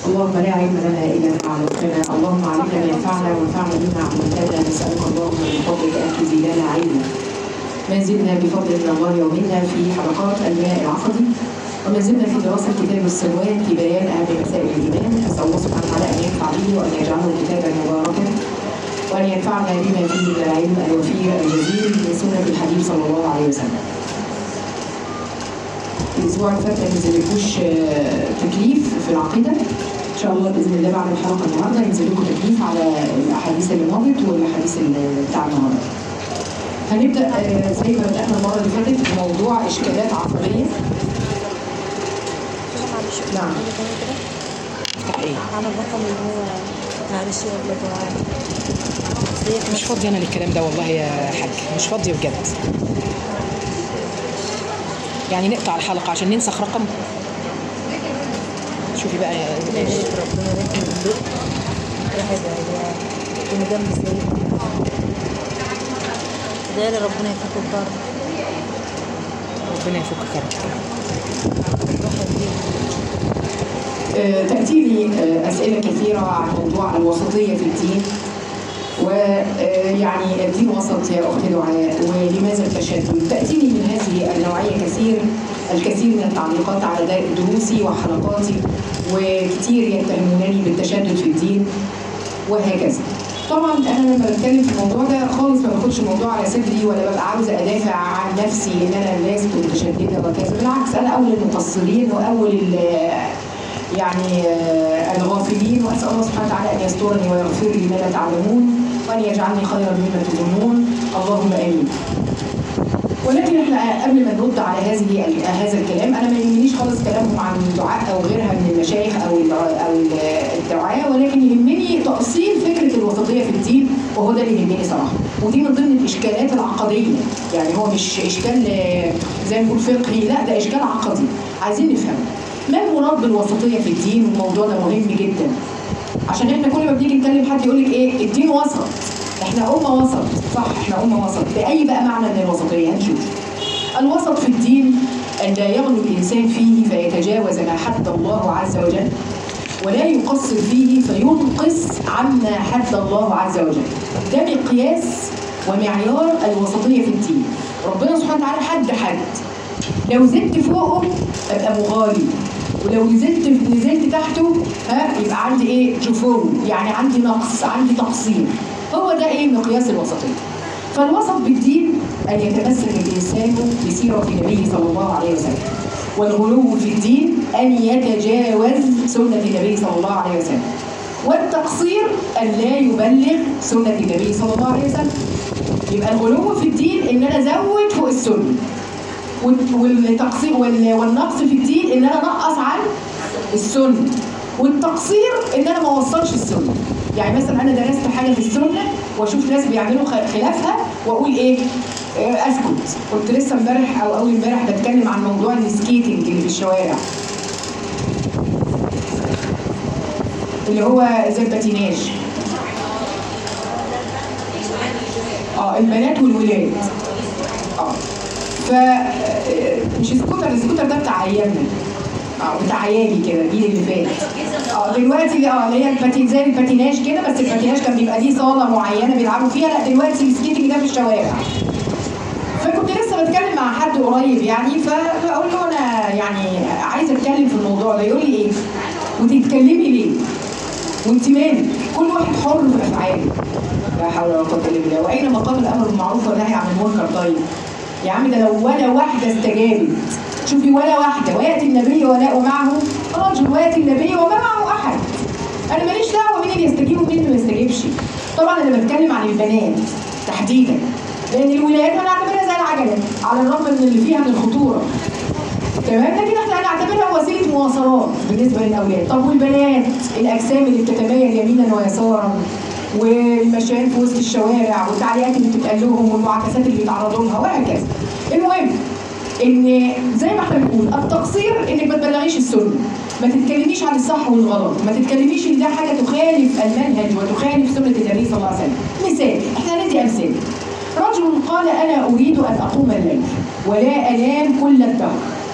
اللهم لا علم لنا الا ما علمتنا، اللهم علمنا ما ينفعنا وانفعنا بما علمتنا، نسالك اللهم من فضلك ان تزيدنا علما. ما زلنا بفضل من الله ومنا في حلقات الماء العقدي وما زلنا في دراسه كتاب السنوات في بيان اهم مسائل الايمان، اسال الله سبحانه وتعالى ان ينفع به وان يجعله كتابا مباركا وان ينفعنا بما فيه من العلم الوفير الجزيل من سنه الحبيب صلى الله عليه وسلم. الاسبوع اللي فات ما نزلكوش آه، تكليف في العقيده ان شاء الله باذن الله بعد الحلقه النهارده ينزل لكم تكليف على الاحاديث اللي مضت والاحاديث اللي بتاع النهارده. هنبدا آه، زي ما بدانا المره اللي فاتت بموضوع اشكالات عقليه معلش نعم. ايه على الرقم اللي هو معلش والله دعاء أصل هي مش فاضيه انا للكلام ده والله يا حاج مش فاضيه بجد يعني نقطع الحلقه عشان ننسخ رقم شوفي بقى يا كانت ربنا يرحم البيت واحد يعني كنا جنب سيدنا ده اللي ربنا يفك الضر ربنا يفك كربك واحد فيه آه، تأتيني آه، أسئلة كثيرة عن موضوع الوسطية في الدين ويعني الدين وسط يا أختي دعاء ولماذا التشدد؟ تأتيني من هذه النوعية كثير الكثير من التعليقات على دا- دروسي وحلقاتي وكثير يتهمونني بالتشدد في الدين وهكذا. طبعا انا لما بتكلم في الموضوع ده خالص ما باخدش الموضوع على صدري ولا ببقى عاوزه ادافع عن نفسي ان انا لست متشدده وكذا بالعكس انا اول المقصرين واول ال- يعني آه، الغافلين واسال الله سبحانه وتعالى ان يسترني ويغفر لي ما لا تعلمون وان يجعلني خيرا مما تظنون اللهم امين. ولكن احنا قبل ما نرد على هذه هذا الكلام انا ما يهمنيش خالص كلامهم عن دعاء او غيرها من المشايخ او الدعاء او الدعاء ولكن يهمني تاصيل فكره الوسطيه في الدين وهو ده اللي يهمني صراحه ودي من ضمن الاشكالات العقديه يعني هو مش اشكال آه، زي ما نقول فقهي لا ده اشكال عقدي عايزين نفهم ما المراد بالوسطيه في الدين والموضوع ده مهم جدا عشان احنا كل ما بنيجي نتكلم حد يقول لك ايه الدين وسط احنا امه وسط صح احنا امه وسط باي بقى معنى من الوسطيه هنشوف الوسط في الدين ان لا يغلو الانسان فيه فيتجاوز ما حد الله عز وجل ولا يقصر فيه فينقص عما حد الله عز وجل ده مقياس ومعيار الوسطيه في الدين ربنا سبحانه وتعالى حد حد لو زدت فوقه ابقى مغالي ولو نزلت نزلت تحته ها يبقى عندي ايه جفو يعني عندي نقص عندي تقصير هو ده ايه مقياس الوسطيه فالوسط بالدين ان يتمسك الانسان بسيره النبي صلى الله عليه وسلم والغلو في الدين ان يتجاوز سنه النبي صلى الله عليه وسلم والتقصير ان لا يبلغ سنه النبي صلى الله عليه وسلم يبقى الغلو في الدين ان انا ازود فوق السنه وال- والتقصير وال- والنقص في الدين ان انا انقص عن السنه والتقصير ان انا ما اوصلش السنه يعني مثلا انا درست حاجه في السنه واشوف ناس بيعملوا خ- خلافها واقول ايه آه، اسكت كنت لسه امبارح او اول امبارح بتكلم عن موضوع السكيتنج اللي في الشوارع اللي هو زي الباتيناج اه البنات والولاد اه ف مش سكوتر السكوتر ده بتاع ايامنا اه بتاع عيالي كده الجيل اللي فات اه دلوقتي اه اللي هي الباتين زي الباتيناج كده بس الباتيناج كان بيبقى ليه صاله معينه بيلعبوا فيها لا دلوقتي السكيتنج ده في الشوارع فكنت لسه بتكلم مع حد قريب يعني فبقول له انا يعني عايزه اتكلم في الموضوع ده يقول لي ايه وتتكلمي ليه وانت مالك كل واحد حر في افعاله لا حول ولا قوه الا بالله واين مقام الامر بالمعروف والنهي عن المنكر طيب يا عم ده لو ولا واحده استجابت شوفي ولا واحده وياتي النبي ولا معه رجل وياتي النبي وما معه احد انا ماليش دعوه مين اللي يستجيب ومين اللي ما يستجيبش طبعا انا بتكلم عن البنات تحديدا لان الولايات انا اعتبرها زي العجله على الرغم من اللي فيها من الخطوره تمام لكن احنا هنعتبرها وسيله مواصلات بالنسبه للاولاد طب والبنات الاجسام اللي بتتميل يمينا ويسارا والمشيان في وسط الشوارع والتعليقات اللي بتتقال لهم والمعاكسات اللي بيتعرضوا لها وهكذا المهم ان زي ما احنا بنقول التقصير انك ما تبلغيش السنه ما تتكلميش عن الصح والغلط ما تتكلميش ان ده حاجه تخالف المنهج وتخالف سنه النبي صلى الله عليه وسلم مثال احنا ندي امثله رجل قال انا اريد ان اقوم الليل ولا انام كل الدهر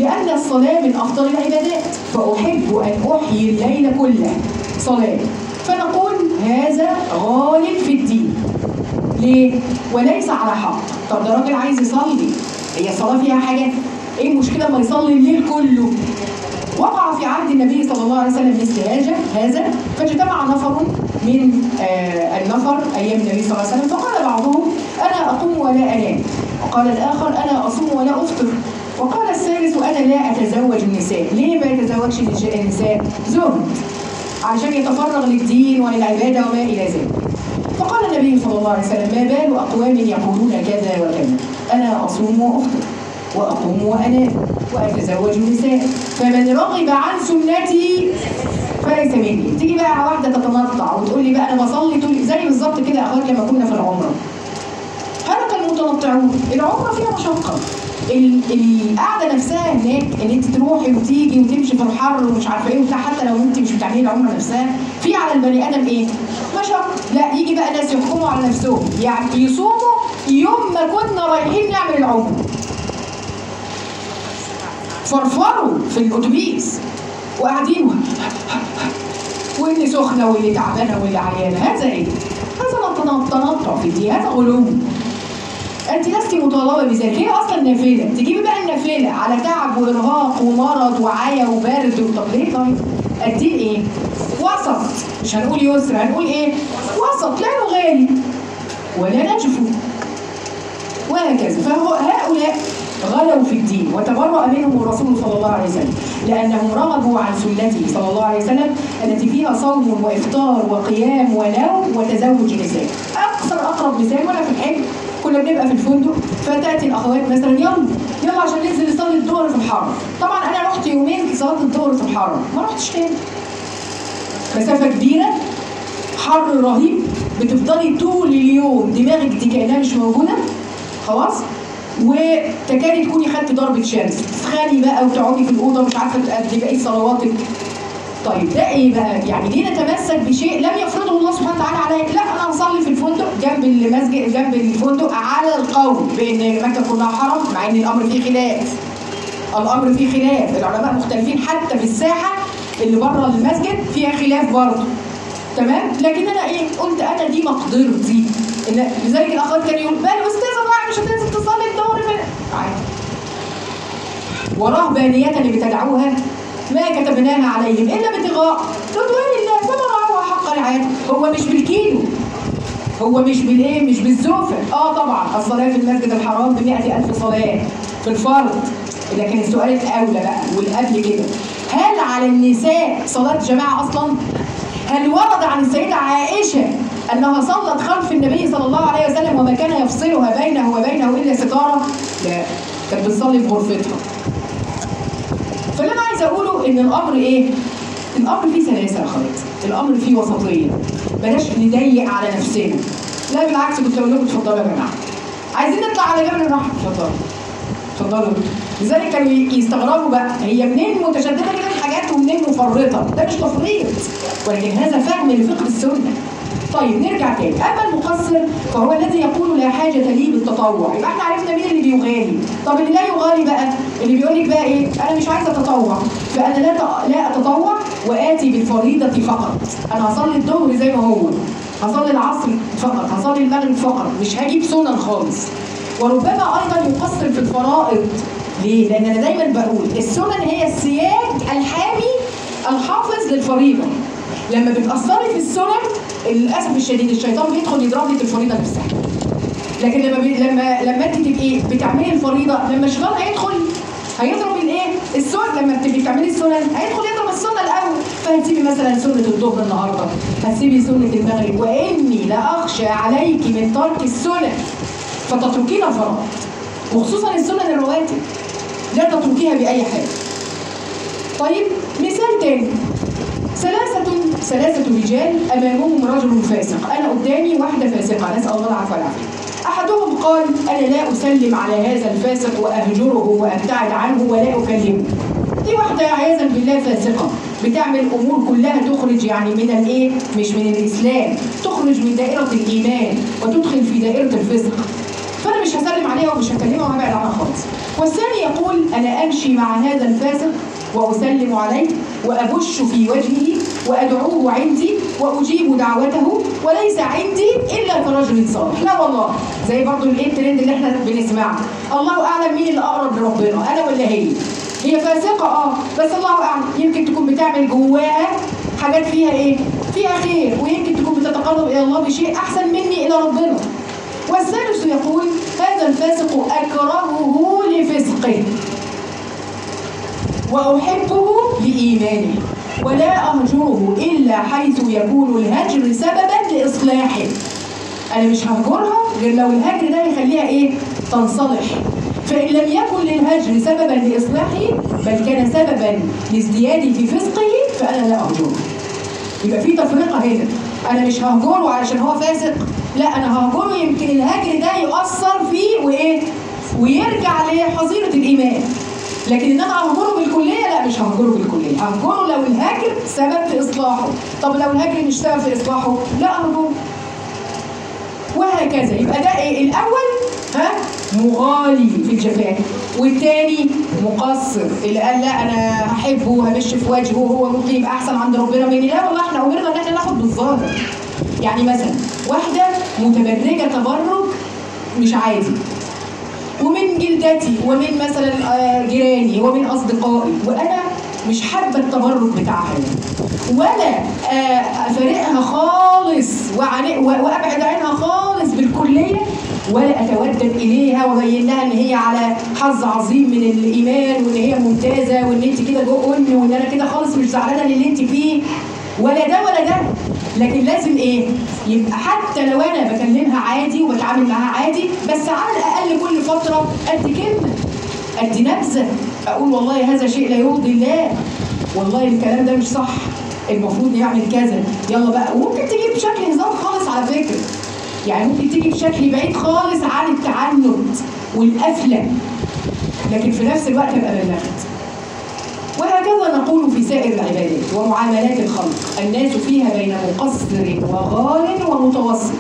لأن الصلاة من أفضل العبادات فأحب أن أحيي الليل كله صلاة فنقول هذا غالب في الدين ليه؟ وليس على حق طب ده راجل عايز يصلي هي الصلاة فيها حاجة ايه المشكلة لما يصلي الليل كله وقع في عهد النبي صلى الله عليه وسلم مثل هذا هذا فاجتمع نفر من آه النفر ايام النبي صلى الله عليه وسلم فقال بعضهم انا اقوم ولا انام وقال الاخر انا اصوم ولا افطر وقال الثالث انا لا اتزوج النساء ليه ما يتزوجش النش- النساء زهد عشان يتفرغ للدين وللعباده وما الى ذلك فقال النبي صلى الله عليه وسلم ما بال اقوام يقولون كذا وكذا انا اصوم وافطر واقوم وانام واتزوج النساء فمن رغب عن سنتي فليس مني تيجي بقى واحده تتنطع وتقول لي بقى انا بصلي طول زي بالظبط كده يا اخوات لما كنا في العمره هلك المتنطعون العمره فيها مشقه ال- القعده نفسها هناك ان انت تروحي وتيجي وتمشي في الحر ومش عارفه ايه وبتاع حتى لو انت مش بتعملي العمره نفسها في على البني ادم ايه؟ مشقه لا يجي بقى ناس يحكموا على نفسهم يعني يصوموا يوم ما كنا رايحين نعمل العمره فرفروا في الاتوبيس وقاعدين واللي سخنه واللي تعبانه واللي عيانه هذا ايه؟ هذا تن- تنطع في الدين هذا غلو انت لست مطالبه بذلك هي اصلا نافله تجيبي بقى النافله على تعب وارهاق ومرض وعيا وبرد طب ليه طيب؟ الدين ايه؟ وسط مش هنقول يسر هنقول ايه؟ وسط لا نغالي ولا نجفو وهكذا فهو هؤلاء غلوا في الدين وتبرأ منهم الرسول صلى الله عليه وسلم لأنهم رغبوا عن سنته صلى الله عليه وسلم التي فيها صوم وإفطار وقيام ونوم وتزوج نساء أكثر أقرب مثال وأنا في الحج كنا بنبقى في الفندق فتأتي الأخوات مثلا يلا يلا عشان ننزل نصلي الظهر في الحرم طبعا أنا رحت يومين في صلاة الظهر في الحرم ما رحتش تاني مسافة كبيرة حر رهيب بتفضلي طول اليوم دماغك دي كأنها مش موجودة خلاص وتكادي تكوني خدتي ضربة شمس تسخني بقى وتقعدي في الأوضة مش عارفة تأدي بقية صلواتك طيب ده ايه بقى؟ يعني ليه نتمسك بشيء لم يفرضه الله سبحانه وتعالى عليك؟ لا انا هصلي في الفندق جنب المسجد جنب الفندق على القول بان مكه كلها حرم مع ان الامر فيه خلاف. الامر فيه خلاف، العلماء مختلفين حتى في الساحه اللي بره المسجد فيها خلاف برضه. تمام؟ لكن انا ايه؟ قلت انا دي مقدرتي. إن لذلك الاخوات كانوا يقولوا بقى الاستاذه بقى مش هتنزل تصلي الظهر في عادي. ورهبانية اللي بتدعوها ما كتبناها عليهم الا ابتغاء رضوان الله فما رعوها حق رعايته هو مش بالكيلو هو مش بالايه مش بالزوفه اه طبعا الصلاه في المسجد الحرام ب ألف صلاه في الفرض لكن السؤال الاولى بقى والقبل كده هل على النساء صلاه جماعه اصلا هل ورد عن السيده عائشه انها صلت خلف النبي صلى الله عليه وسلم وما كان يفصلها بينه وبينه الا ستاره لا كانت بتصلي في غرفتها فاللي انا عايزه اقوله ان الامر ايه؟ الامر فيه سلاسه يا اخوات، الامر فيه وسطيه. بلاش نضيق على نفسنا. لا بالعكس كنت اقول لكم اتفضلوا يا جماعه. عايزين نطلع على جبل الرحمه اتفضلوا. اتفضلوا لذلك كانوا يستغربوا بقى هي منين متشدده كده في حاجات ومنين مفرطه؟ ده مش تفريط ولكن هذا فهم لفقه السنه. طيب نرجع تاني اما المقصر فهو الذي يقول لا حاجه لي بالتطوع يبقى احنا عرفنا مين اللي بيغالي طب اللي لا يغالي بقى اللي بيقول لك بقى ايه انا مش عايزه اتطوع فانا لا ت- لا اتطوع واتي بالفريضه فقط انا هصلي الظهر زي ما هو هصلي العصر فقط هصلي المغرب فقط مش هجيب سنن خالص وربما ايضا يقصر في الفرائض ليه؟ لان انا دايما بقول السنن هي السياج الحامي الحافظ للفريضه لما بتأثري في السنن للاسف الشديد الشيطان بيدخل يضرب لك الفريضه نفسها لكن لما بي... لما لما انت تبقي بتعملي الفريضه لما الشيطان هيدخل هيضرب الايه؟ السنن لما بتبقي بتعملي السنن هيدخل يضرب السنه الاول فهتسيبي مثلا سنه الظهر النهارده هتسيبي سنه المغرب واني لاخشى عليك من ترك السنن فتتركين الفرائض وخصوصا السنن الرواتب لا تتركيها باي حال طيب مثال تاني ثلاثة ثلاثة رجال أمامهم رجل فاسق، أنا قدامي واحدة فاسقة، نسأل الله العفو والعافية. أحدهم قال: أنا لا أسلم على هذا الفاسق وأهجره وأبتعد عنه ولا أكلمه. دي واحدة عياذا بالله فاسقة، بتعمل أمور كلها تخرج يعني من الإيه؟ مش من الإسلام، تخرج من دائرة الإيمان وتدخل في دائرة الفسق. فأنا مش هسلم عليها ومش هكلمها وهبعد عنها خالص. والثاني يقول أنا أمشي مع هذا الفاسق وأسلم عليه وأبش في وجهه وأدعوه عندي وأجيب دعوته وليس عندي إلا كرجل صالح لا والله زي برضو الايه الترند اللي احنا بنسمعه الله أعلم مين اللي أقرب لربنا أنا ولا هي هي فاسقة اه بس الله أعلم يمكن تكون بتعمل جواها حاجات فيها ايه فيها خير ويمكن تكون بتتقرب إلى الله بشيء أحسن مني إلى ربنا والثالث يقول هذا الفاسق أكرهه لفسقه وأحبه لإيمانه ولا أهجره إلا حيث يكون الهجر سببا لإصلاحه أنا مش ههجرها غير لو الهجر ده يخليها إيه؟ تنصلح فإن لم يكن للهجر سببا لإصلاحه بل كان سببا لازدياده في فسقه فأنا لا أهجره يبقى في تفرقة هنا أنا مش ههجره علشان هو فاسق لا أنا ههجره يمكن الهجر ده يؤثر فيه وإيه؟ ويرجع لحظيرة الإيمان لكن ان انا اهجره بالكليه لا مش ههجره بالكليه ههجره لو الهجر سبب في اصلاحه طب لو الهجر مش سبب في اصلاحه لا اهجره وهكذا يبقى ده ايه الاول ها مغالي في الجفاء والتاني مقصر اللي قال لا انا هحبه وهمش في وجهه وهو ممكن يبقى احسن عند ربنا مني لا والله احنا امرنا ان احنا ناخد بالظاهر يعني مثلا واحده متبرجه تبرج مش عادي ومن جلدتي ومن مثلا آه، جيراني ومن اصدقائي وانا مش حابه التبرج بتاعها ولا آه، افارقها خالص وعن- و- وابعد عنها خالص بالكليه ولا اتودد اليها وابين لها ان هي على حظ عظيم من الايمان وان هي ممتازه وان انت كده جو امي وان انا كده خالص مش زعلانه للي انت فيه ولا ده ولا ده لكن لازم ايه يبقى حتى لو انا بكلمها عادي وبتعامل معاها عادي بس على الاقل كل فتره قد كلمه قد نبذه اقول والله هذا شيء لا يرضي الله والله الكلام ده مش صح المفروض نعمل كذا يلا بقى وممكن تيجي بشكل هزار خالص على فكره يعني ممكن تيجي بشكل بعيد خالص عن التعنت والقفله لكن في نفس الوقت ابقى بلغت وهكذا نقول في سائر العبادات ومعاملات الخلق الناس فيها بين مقصر وغال ومتوسط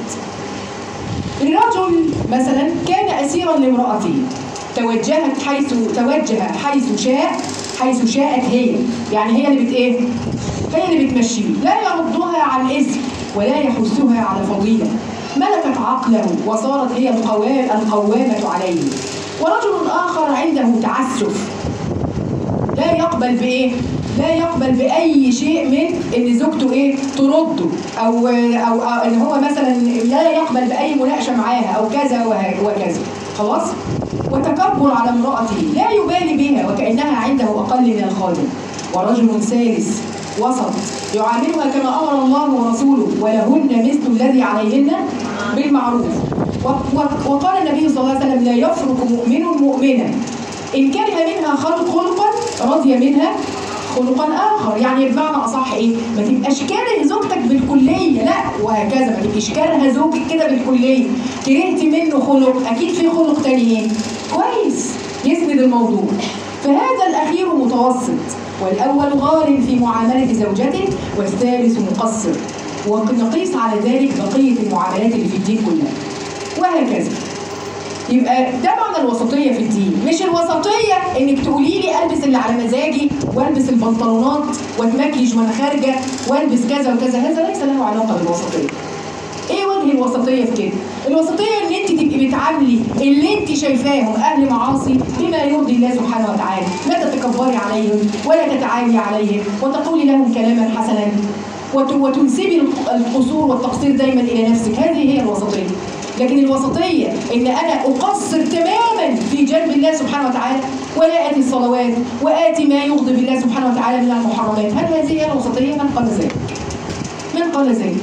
الرجل مثلا كان اسيرا لامراته توجهت حيث توجه حيث شاء حيث شاءت هي يعني هي اللي بت ايه هي اللي بتمشيه لا يردها عن اثم ولا يحثها على فضيله ملكت عقله وصارت هي القوام القوامه عليه ورجل اخر عنده تعسف لا يقبل بايه؟ لا يقبل باي شيء من ان زوجته ايه؟ ترده او او, أو ان هو مثلا لا يقبل باي مناقشه معاها او كذا وه- وكذا خلاص؟ وتكبر على امراته لا يبالي بها وكانها عنده اقل من الخادم ورجل ثالث وسط يعاملها كما امر الله ورسوله ولهن مثل الذي عليهن بالمعروف و- و- وقال النبي صلى الله عليه وسلم لا يفرق مؤمن مؤمنا إن كره منها خلق خلقا رضي منها خلقا آخر يعني بمعنى أصح إيه؟ ما تبقاش كاره زوجتك بالكلية لا وهكذا ما تبقيش كارهة زوجك كده بالكلية كرهتي منه خلق أكيد في خلق تاني إيه؟ كويس يسند الموضوع فهذا الأخير متوسط والأول غار في معاملة زوجته والثالث مقصر ونقيس على ذلك بقية المعاملات اللي في الدين كلها وهكذا يبقى ده معنى الوسطية في الدين مش الوسطية انك تقولي لي البس اللي على مزاجي والبس البنطلونات واتمكيج وانا خارجة والبس كذا وكذا هذا ليس له علاقة بالوسطية ايه وجه الوسطية في كده؟ الوسطية ان انت تبقي بتعاملي اللي انت شايفاهم اهل معاصي بما يرضي الله سبحانه وتعالى، لا تتكبري عليهم ولا تتعالي عليهم وتقولي لهم كلاما حسنا وت- وتنسبي القصور والتقصير دايما الى نفسك، هذه هي الوسطية. لكن الوسطية ان انا اقصر تماما في جنب الله سبحانه وتعالى ولا اتي الصلوات واتي ما يغضب الله سبحانه وتعالى من المحرمات، هل هذه هي الوسطية؟ من قال ذلك؟ من قال ذلك؟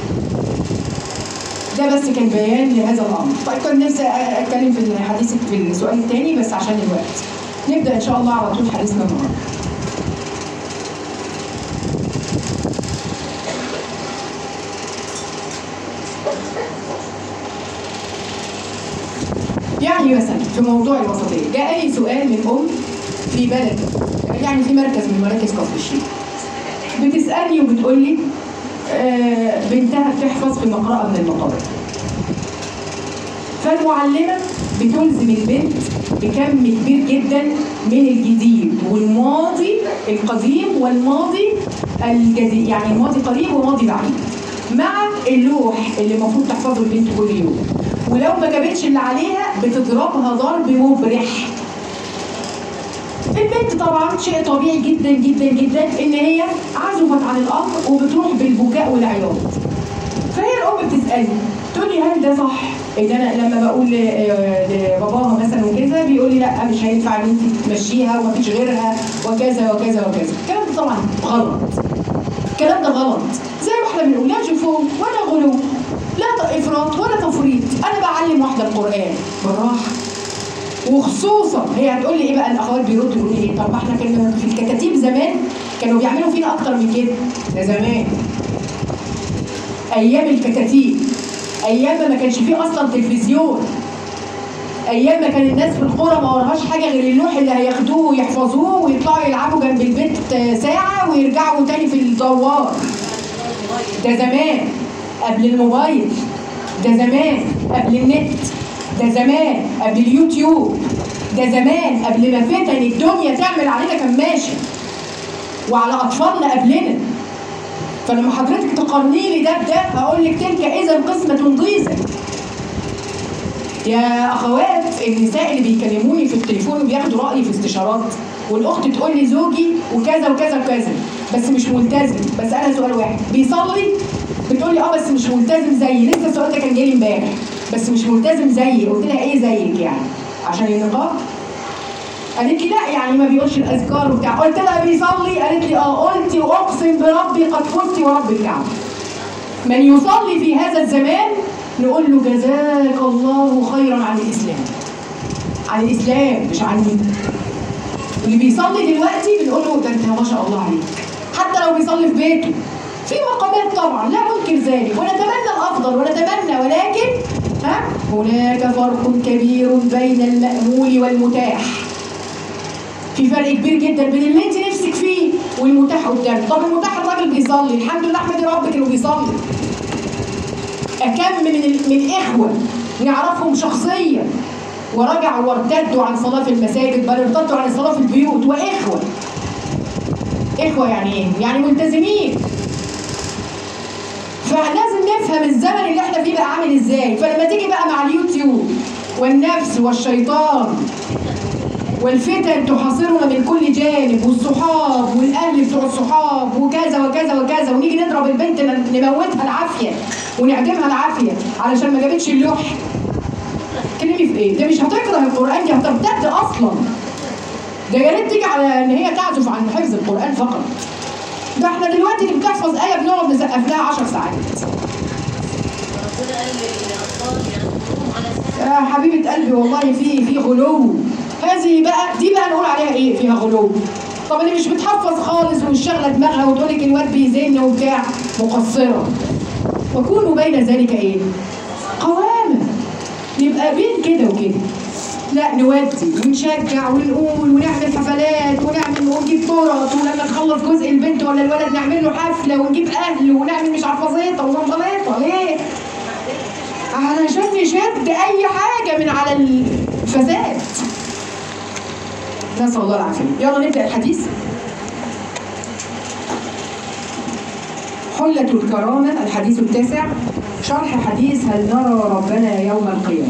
ده بس كان بيان لهذا الامر طيب كنت نفسي اتكلم في الحديث في السؤال الثاني بس عشان الوقت نبدا ان شاء الله على طول حديثنا النهارده يعني مثلا في موضوع الوسطيه جاء لي سؤال من ام في بلد يعني في مركز من مراكز كفر الشيخ بتسالني وبتقول لي آه، بنتها بتحفظ في مقرأة من المقابر فالمعلمه بتلزم البنت بكم كبير جدا من الجديد والماضي القديم والماضي الجديد يعني الماضي قريب وماضي بعيد مع اللوح اللي المفروض تحفظه البنت كل يوم ولو ما جابتش اللي عليها بتضربها ضرب مبرح البنت طبعا شيء طبيعي جدا جدا جدا ان هي عزفت عن الامر وبتروح بالبكاء والعياط فهي الام بتسالني تقول لي هل ده صح؟ ان انا لما بقول ل- آه لباباها مثلا وكذا بيقول لي لا مش هينفع ان انت تمشيها ومفيش غيرها وكذا وكذا وكذا الكلام ده طبعا غلط الكلام ده غلط زي ما احنا بنقول لا جفون ولا غلو لا افراط ولا تفريط انا بعلم واحده القران بالراحه وخصوصا هي هتقول لي ايه بقى الاخوات بيردوا يقولوا لي ايه طب ما احنا كنا في الكتاتيب زمان كانوا بيعملوا فينا اكتر من كده ده زمان ايام الكتاتيب ايام ما ما كانش فيه اصلا تلفزيون ايام ما كان الناس في القرى ما وراهاش حاجه غير اللوح اللي هياخدوه ويحفظوه ويطلعوا يلعبوا جنب البيت ساعه ويرجعوا تاني في الدوار ده زمان قبل الموبايل ده زمان قبل النت ده زمان قبل اليوتيوب ده زمان قبل ما فتن الدنيا تعمل علينا كماشة وعلى أطفالنا قبلنا فلما حضرتك تقارني لي ده بده هقول لك تلك إذا قسمة ضيزة يا أخوات النساء اللي بيكلموني في التليفون وبياخدوا رأيي في استشارات والأخت تقول لي زوجي وكذا وكذا وكذا بس مش ملتزم بس أنا سؤال واحد بيصلي بتقول لي اه بس مش ملتزم زيي لسه السؤال ده كان جاي امبارح بس مش ملتزم زيي قلت لها ايه زيك يعني عشان النقاب قالت لي لا يعني ما بيقولش الاذكار وبتاع قلت لها بيصلي قالت لي اه قلت واقسم بربي قد فزت ورب الكعبه من يصلي في هذا الزمان نقول له جزاك الله خيرا عن الاسلام عن الاسلام مش عني اللي بيصلي دلوقتي بنقول له ده انت ما شاء الله عليك حتى لو بيصلي في بيته في مقامات طبعا لا ننكر ذلك ونتمنى الافضل ونتمنى ولكن ها هناك فرق كبير بين المأمول والمتاح في فرق كبير جدا بين اللي انت نفسك فيه والمتاح قدامك طب المتاح الراجل بيصلي الحمد لله احمدي ربك انه بيصلي أكم من ال- من إخوة نعرفهم شخصيا ورجعوا وارتدوا عن صلاة في المساجد بل ارتدوا عن الصلاة في البيوت وإخوة إخوة يعني إيه؟ يعني ملتزمين فلازم نفهم الزمن اللي احنا فيه بقى عامل ازاي فلما تيجي بقى مع اليوتيوب والنفس والشيطان والفتن تحاصرنا من كل جانب والصحاب والاهل بتوع الصحاب وكذا وكذا وكذا ونيجي نضرب البنت ن- نموتها العافيه ونعدمها العافيه علشان ما جابتش اللوح تكلمي في ايه؟ ده مش هتكره القران دي هترتد اصلا ده يا ريت تيجي على ان هي تعزف عن حفظ القران فقط ده احنا دلوقتي اللي بتحفظ ايه بنقعد نسقف لها 10 ساعات ربنا قال للاطفال يعلموهم على سنه يا حبيبة قلبي والله في في غلو هذه بقى دي بقى نقول عليها ايه فيها غلو طب اللي مش بتحفظ خالص ومش شاغله دماغها وتقول لك الواد بيزن وبتاع مقصره وكونوا بين ذلك ايه؟ قوامه نبقى بين كده وكده لا نودي ونشجع ونقول ونعمل حفلات ونعمل ونجيب تورت ولما تخلص جزء البنت ولا الولد نعمل له حفله ونجيب اهل ونعمل مش عارفه زيطه وزنطليطه ليه؟ علشان نشد اي حاجه من على الفساد نسال الله العافيه يلا نبدا الحديث حلة الكرامة الحديث التاسع شرح حديث هل نرى ربنا يوم القيامة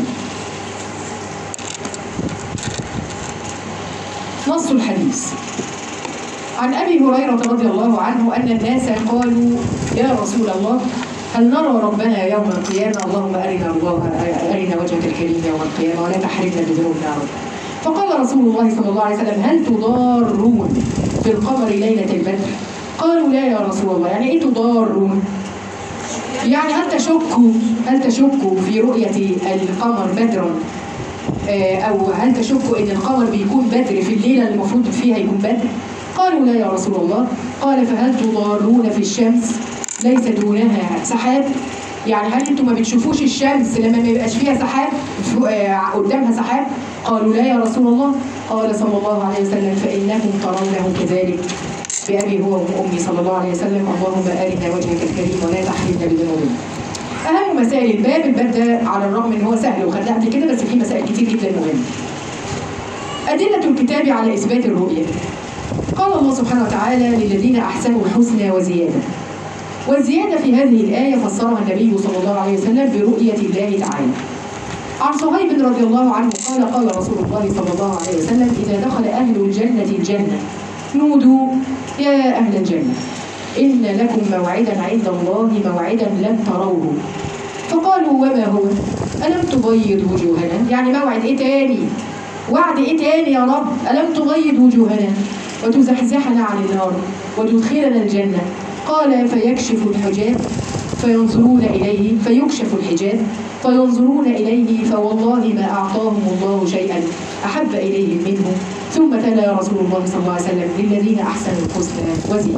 نص الحديث عن ابي هريره رضي الله عنه ان الناس قالوا يا رسول الله هل نرى ربنا يوم القيامه اللهم ارنا الله ارنا وجهك الكريم يوم القيامه ولا تحرمنا بذنوبنا يا رب فقال رسول الله صلى الله عليه وسلم هل تضارون في القمر ليله البدر قالوا لا يا رسول الله يعني ايه تضارون يعني هل تشكوا هل تشكوا في رؤيه القمر بدرا آه، او هل تشكوا ان القمر بيكون بدر في الليله اللي المفروض فيها يكون بدر؟ قالوا لا يا رسول الله قال فهل تضارون في الشمس ليس دونها سحاب؟ يعني هل انتم ما بتشوفوش الشمس لما ما يبقاش فيها سحاب فوق- آه، قدامها سحاب؟ قالوا لا يا رسول الله قال صلى الله عليه وسلم فانكم ترونه كذلك بأبي هو وأمي صلى الله عليه وسلم اللهم أرنا وجهك الكريم ولا تحرمنا بذنوبنا اهم مسائل الباب الباب ده على الرغم ان هو سهل وخدناه قبل كده بس فيه مسائل كتير جدا مهمه أدلة الكتاب على إثبات الرؤية قال الله سبحانه وتعالى للذين أحسنوا الحسنى وزيادة والزيادة في هذه الآية فسرها النبي صلى الله عليه وسلم برؤية الله تعالى عن صهيب رضي الله عنه قال قال رسول الله صلى الله عليه وسلم إذا دخل أهل الجنة الجنة نودوا يا أهل الجنة إن لكم موعدا عند الله موعدا لن تروه فقالوا وما هو ألم تبيض وجوهنا يعني موعد إيه تاني وعد إيه تاني يا رب ألم تبيض وجوهنا وتزحزحنا عن النار وتدخلنا الجنة قال فيكشف الحجاب فينظرون إليه فيكشف الحجاب فينظرون إليه فوالله ما أعطاهم الله شيئا أحب إليهم منه ثم تلا رسول الله صلى الله عليه وسلم للذين أحسنوا الحسنى وزيادة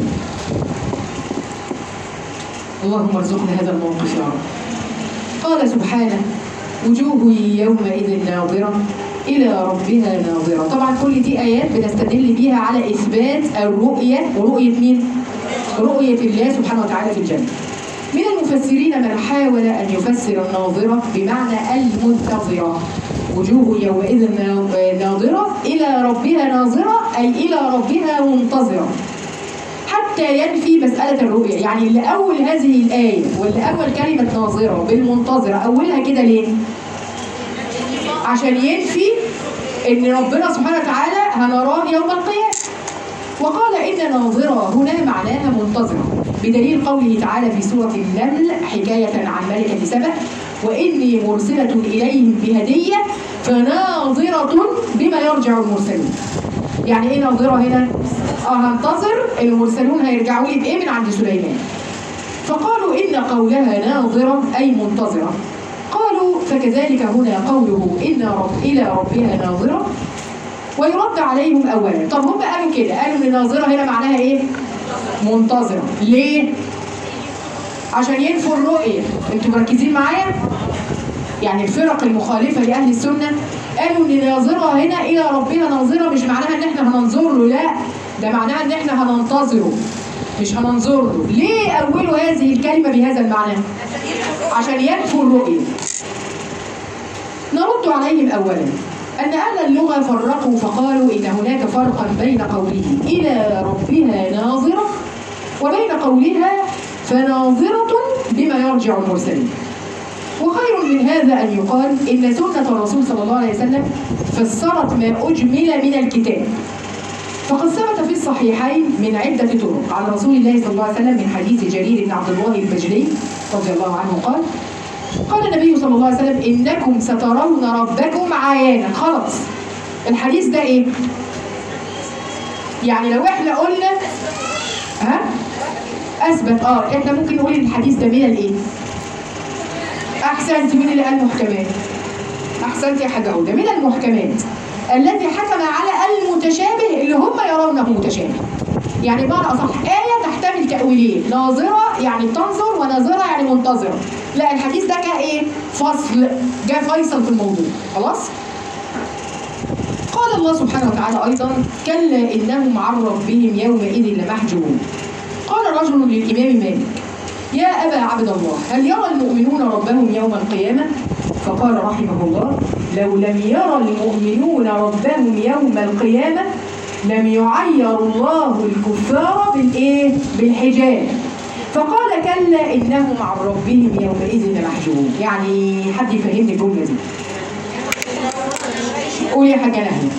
اللهم ارزقنا هذا الموقف يا رب قال سبحانه وجوه يومئذ ناظرة إلى ربها ناظرة طبعا كل دي آيات بنستدل بيها على إثبات الرؤية ورؤية مين؟ رؤية الله سبحانه وتعالى في الجنة من المفسرين من حاول أن يفسر الناظرة بمعنى المنتظرة وجوه يومئذ ناظرة إلى ربها ناظرة أي إلى ربها منتظرة حتى ينفي مسألة الرؤية يعني اللي أول هذه الآية واللي أول كلمة ناظرة بالمنتظرة أولها كده ليه؟ عشان ينفي ان ربنا سبحانه وتعالى هنراه يوم القيامه وقال ان ناظره هنا معناها منتظره بدليل قوله تعالى في سوره النمل حكايه عن ملكه سبأ واني مرسله اليهم بهديه فناظره بما يرجع المرسلون يعني ايه ناظره هنا اه هنتظر المرسلون هيرجعوا لي بايه من عند سليمان فقالوا ان قولها ناظره اي منتظره قالوا فكذلك هنا قوله إن رب إلى ربها ناظرة ويرد عليهم أولا طب هم قالوا كده قالوا إن ناظرة هنا معناها إيه؟ منتظرة ليه؟ عشان ينفوا الرؤية انتوا مركزين معايا؟ يعني الفرق المخالفة لأهل السنة قالوا إن ناظرة هنا إلى ربنا ناظرة مش معناها إن إحنا هننظر له لا ده معناها إن إحنا هننتظره مش هننظر له ليه أولوا هذه الكلمة بهذا المعنى؟ عشان ينفوا الرؤية نرد عليهم أولا أن أهل اللغة فرقوا فقالوا إن هناك فرقا بين قوله إلى ربها ناظرة وبين قولها فناظرة بما يرجع المرسلين وخير من هذا أن يقال إن سنة الرسول صلى الله عليه وسلم فسرت ما أجمل من الكتاب فقد ثبت في الصحيحين من عدة طرق عن رسول الله صلى الله عليه وسلم من حديث جرير بن عبد الله البجلي رضي الله عنه قال قال النبي صلى الله عليه وسلم إنكم سترون ربكم عيانا خلاص الحديث ده إيه؟ يعني لو إحنا قلنا ها أثبت آه إحنا ممكن نقول إن الحديث ده من الإيه؟ أحسنت مين اللي قال محكمات؟ أحسنت يا حاجة هدى من المحكمات الذي حكم على المتشابه اللي هم يرونه متشابه يعني بمعنى اصح ايه تحتمل تاويلين ناظره يعني بتنظر وناظره يعني منتظره لا الحديث ده كان ايه فصل جاء فيصل في الموضوع خلاص قال الله سبحانه وتعالى ايضا كلا انهم عن ربهم يومئذ لمحجوبون قال رجل للامام مالك يا ابا عبد الله هل يرى المؤمنون ربهم يوم القيامه فقال رحمه الله لو لم يرى المؤمنون ربهم يوم القيامة لم يعير الله الكفار بالإيه؟ بالحجاب فقال كلا إنهم عن ربهم يومئذ لمحجوبون يعني حد يفهمني الجملة دي قول يا حاجة نهلة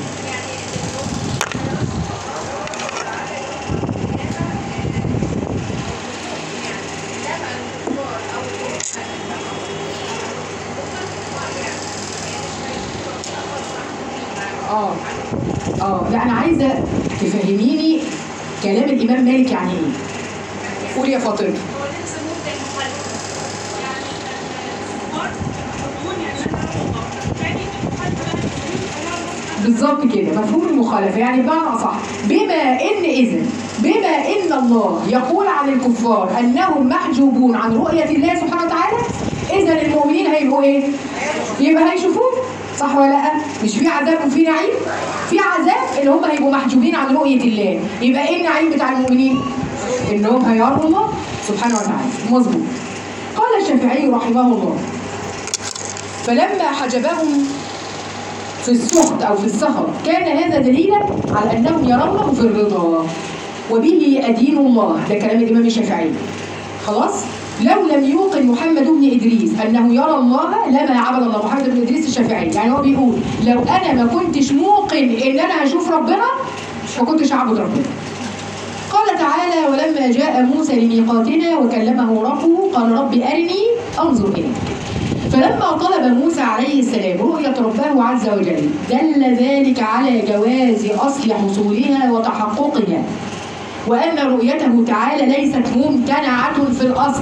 اه اه لا انا عايزه تفهميني كلام الامام مالك يعني ايه قولي يا فاطمه بالظبط كده مفهوم المخالفه يعني بمعنى اصح بما ان اذا بما ان الله يقول عن الكفار انهم محجوبون عن رؤيه الله سبحانه وتعالى اذا المؤمنين هيبقوا ايه؟ يبقى هيشوفوه صح ولا لا؟ مش في عذاب وفي نعيم؟ في عذاب اللي هم هيبقوا محجوبين عن رؤيه الله، يبقى ايه النعيم بتاع المؤمنين؟ انهم هيروا الله سبحانه وتعالى، مظبوط. قال قال الشافعي رحمه الله فلما حجبهم في السخط أو في السخط كان هذا دليلا على أنهم يرونه في الرضا وبه أدين الله ده كلام الإمام الشافعي خلاص لو لم يوقن محمد بن إدريس أنه يرى الله لما عبد الله محمد بن إدريس الشافعي يعني هو بيقول لو أنا ما كنتش موقن إن أنا هشوف ربنا ما كنتش هعبد ربنا قال تعالى ولما جاء موسى لميقاتنا وكلمه ربه قال رب أرني أنظر إليك فلما طلب موسى عليه السلام رؤية ربه عز وجل دل ذلك على جواز أصل حصولها وتحققها وأن رؤيته تعالى ليست ممتنعة في الأصل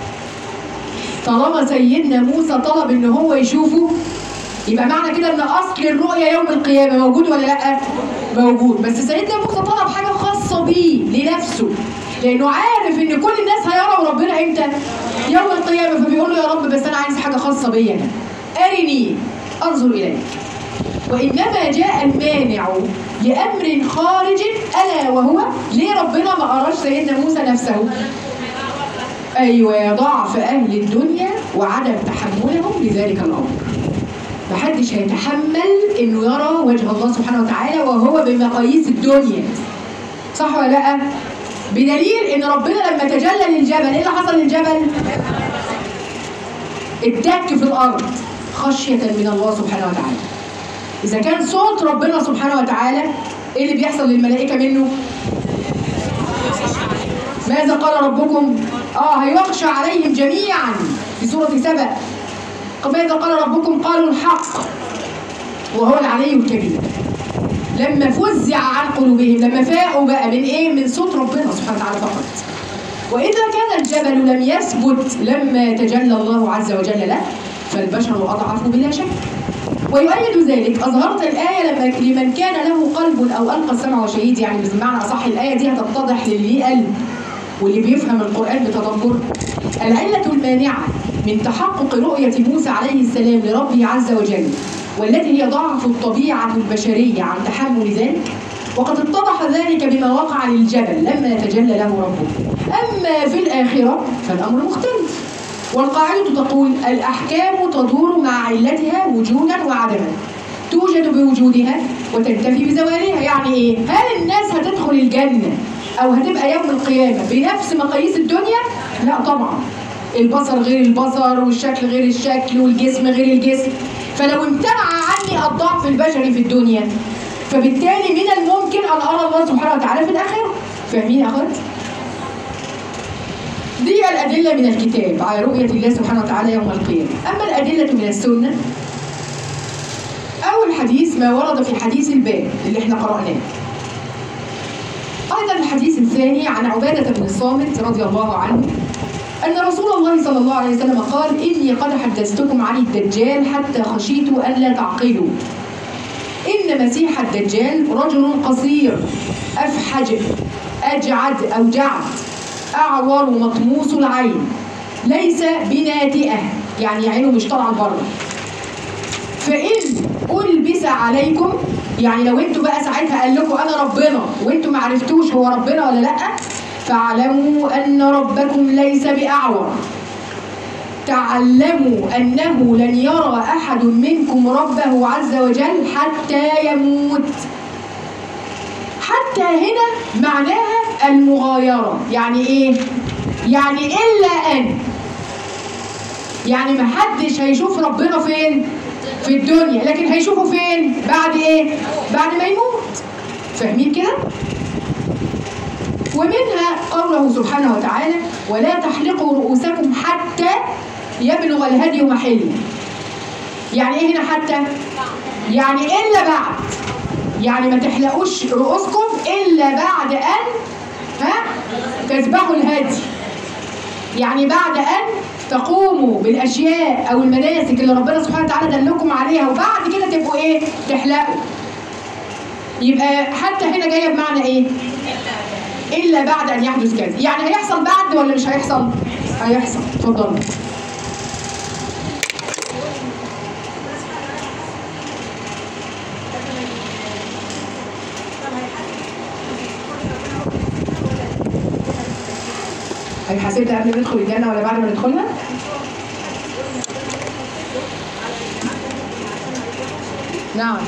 طالما سيدنا موسى طلب ان هو يشوفه يبقى معنى كده ان اصل الرؤيه يوم القيامه موجود ولا لا؟ موجود بس سيدنا موسى طلب حاجه خاصه بيه لنفسه لانه عارف ان كل الناس هيروا ربنا امتى؟ يوم القيامه فبيقول له يا رب بس انا عايز حاجه خاصه بيا انا ارني انظر اليك وانما جاء المانع لامر خارج الا وهو ليه ربنا ما اراش سيدنا موسى نفسه؟ ايوه ضعف اهل الدنيا وعدم تحملهم لذلك الامر محدش هيتحمل انه يرى وجه الله سبحانه وتعالى وهو بمقاييس الدنيا صح ولا لا بدليل ان ربنا لما تجلى للجبل ايه اللي حصل للجبل اتك في الارض خشيه من الله سبحانه وتعالى اذا كان صوت ربنا سبحانه وتعالى ايه اللي بيحصل للملائكه منه ماذا قال ربكم اه هيخشى عليهم جميعا في سوره سبأ ماذا قال ربكم قالوا الحق وهو العلي الكبير لما فزع عن قلوبهم لما فاقوا بقى من ايه من صوت ربنا سبحانه وتعالى فقط واذا كان الجبل لم يثبت لما تجلى الله عز وجل له فالبشر اضعف بلا شك ويؤيد ذلك اظهرت الايه لما لمن كان له قلب او القى السمع وشهيد يعني بمعنى اصح الايه دي هتتضح للي ليه قلب واللي بيفهم القرآن بتدبر العلة المانعة من تحقق رؤية موسى عليه السلام لربه عز وجل والتي هي ضعف الطبيعة البشرية عن تحمل ذلك وقد اتضح ذلك بما وقع للجبل لما تجلى له ربه أما في الآخرة فالأمر مختلف والقاعدة تقول الأحكام تدور مع علتها وجودا وعدما توجد بوجودها وتنتفي بزوالها يعني ايه هل الناس هتدخل الجنة او هتبقى يوم القيامة بنفس مقاييس الدنيا لا طبعا البصر غير البصر والشكل غير الشكل والجسم غير الجسم فلو امتنع عني الضعف البشري في الدنيا فبالتالي من الممكن ان ارى الله سبحانه وتعالى في الاخره فاهمين يا اخوات دي الأدلة من الكتاب على رؤية الله سبحانه وتعالى يوم القيامة أما الأدلة من السنة أول حديث ما ورد في حديث الباب اللي احنا قرأناه أيضا الحديث الثاني عن عبادة بن الصامت رضي الله عنه أن رسول الله صلى الله عليه وسلم قال إني قد حدثتكم عن الدجال حتى خشيت ألا تعقلوا إن مسيح الدجال رجل قصير أفحج أجعد أو جعد أعور مطموس العين ليس بناتئة يعني عينه مش طالعة بره فإن ألبس عليكم يعني لو انتوا بقى ساعتها قال لكم انا ربنا وانتوا ما عرفتوش هو ربنا ولا لا فاعلموا ان ربكم ليس باعور تعلموا انه لن يرى احد منكم ربه عز وجل حتى يموت حتى هنا معناها المغايرة يعني ايه يعني الا ان يعني ما حدش هيشوف ربنا فين في الدنيا لكن هيشوفه فين بعد ايه بعد ما يموت فاهمين كده ومنها قوله سبحانه وتعالى ولا تحلقوا رؤوسكم حتى يبلغ الهدي محله يعني ايه هنا حتى يعني الا بعد يعني ما تحلقوش رؤوسكم الا بعد ان ها تذبحوا الهدي يعني بعد ان تقوموا بالاشياء او المناسك اللي ربنا سبحانه وتعالى دلكم عليها وبعد كده تبقوا ايه تحلقوا يبقى حتى هنا جايه بمعنى ايه الا بعد ان يحدث كذا يعني هيحصل بعد ولا مش هيحصل هيحصل اتفضلوا هيحاسبنا قبل ما ندخل الجنه ولا بعد ما ندخلها؟ نعم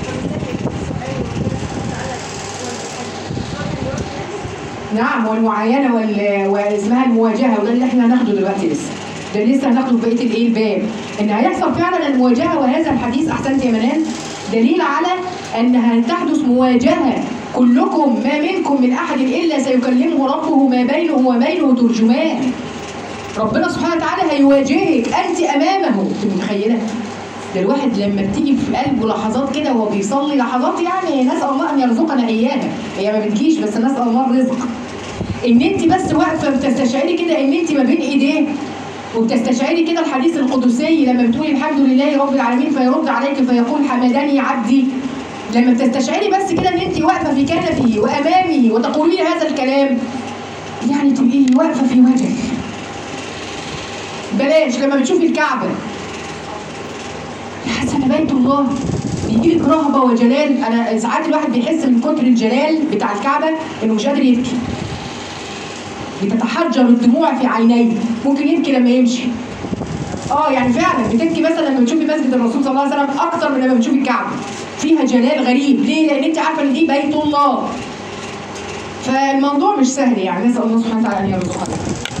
نعم والمعاينه وال... واسمها المواجهه وده اللي احنا هناخده دلوقتي لسه ده لسه هناخده في بقيه الايه الباب ان هيحصل فعلا المواجهه وهذا الحديث احسنت يا منال دليل على انها تحدث مواجهه كلكم ما منكم من احد الا سيكلمه ربه ما بينه وبينه ترجمان ربنا سبحانه وتعالى هيواجهك انت امامه انت متخيله ده الواحد لما بتيجي في قلبه لحظات كده وهو بيصلي لحظات يعني نسال الله ان يرزقنا اياها هي ما بتجيش بس نسال الله الرزق ان انت بس واقفه بتستشعري كده ان انت ما بين ايديه وبتستشعري كده الحديث القدسي لما بتقولي الحمد لله رب العالمين فيرد عليك فيقول حمدني عبدي لما بتستشعري بس كده ان انت واقفه في كنفه وامامي وتقولي لي هذا الكلام يعني تبقي واقفه في وجهه بلاش لما بتشوفي الكعبه حسن بيت الله بيجي لك رهبه وجلال انا ساعات الواحد بيحس من كتر الجلال بتاع الكعبه انه مش قادر يبكي بتتحجر الدموع في عينيه ممكن يبكي لما يمشي اه يعني فعلا بتبكي مثلا لما بتشوفي مسجد الرسول صلى الله عليه وسلم اكتر من لما بتشوفي الكعبه فيها جلال غريب ليه لان انت عارفه ان دي بيت الله فالموضوع مش سهل يعني نسال الله سبحانه وتعالى ان يرزقنا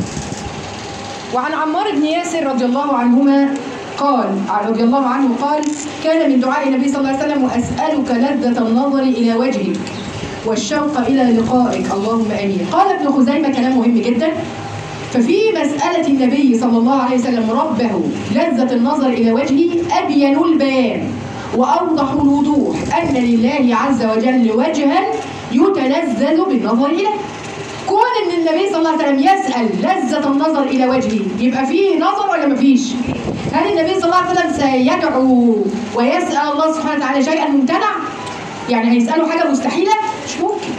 وعن عمار بن ياسر رضي الله عنهما قال رضي الله عنه قال كان من دعاء النبي صلى الله عليه وسلم واسالك لذة النظر الى وجهك والشوق الى لقائك اللهم امين قال ابن خزيمه كلام مهم جدا ففي مسألة النبي صلى الله عليه وسلم ربه لذة النظر إلى وجهه أبين البيان وأوضح الوضوح أن لله عز وجل وجها يتلذذ بالنظر إليه كون ان النبي صلى الله عليه وسلم يسال لذه النظر الى وجهه يبقى فيه نظر ولا مفيش؟ هل النبي صلى الله عليه وسلم سيدعو ويسال الله سبحانه وتعالى شيئا ممتنع؟ يعني هيساله حاجه مستحيله؟ مش ممكن.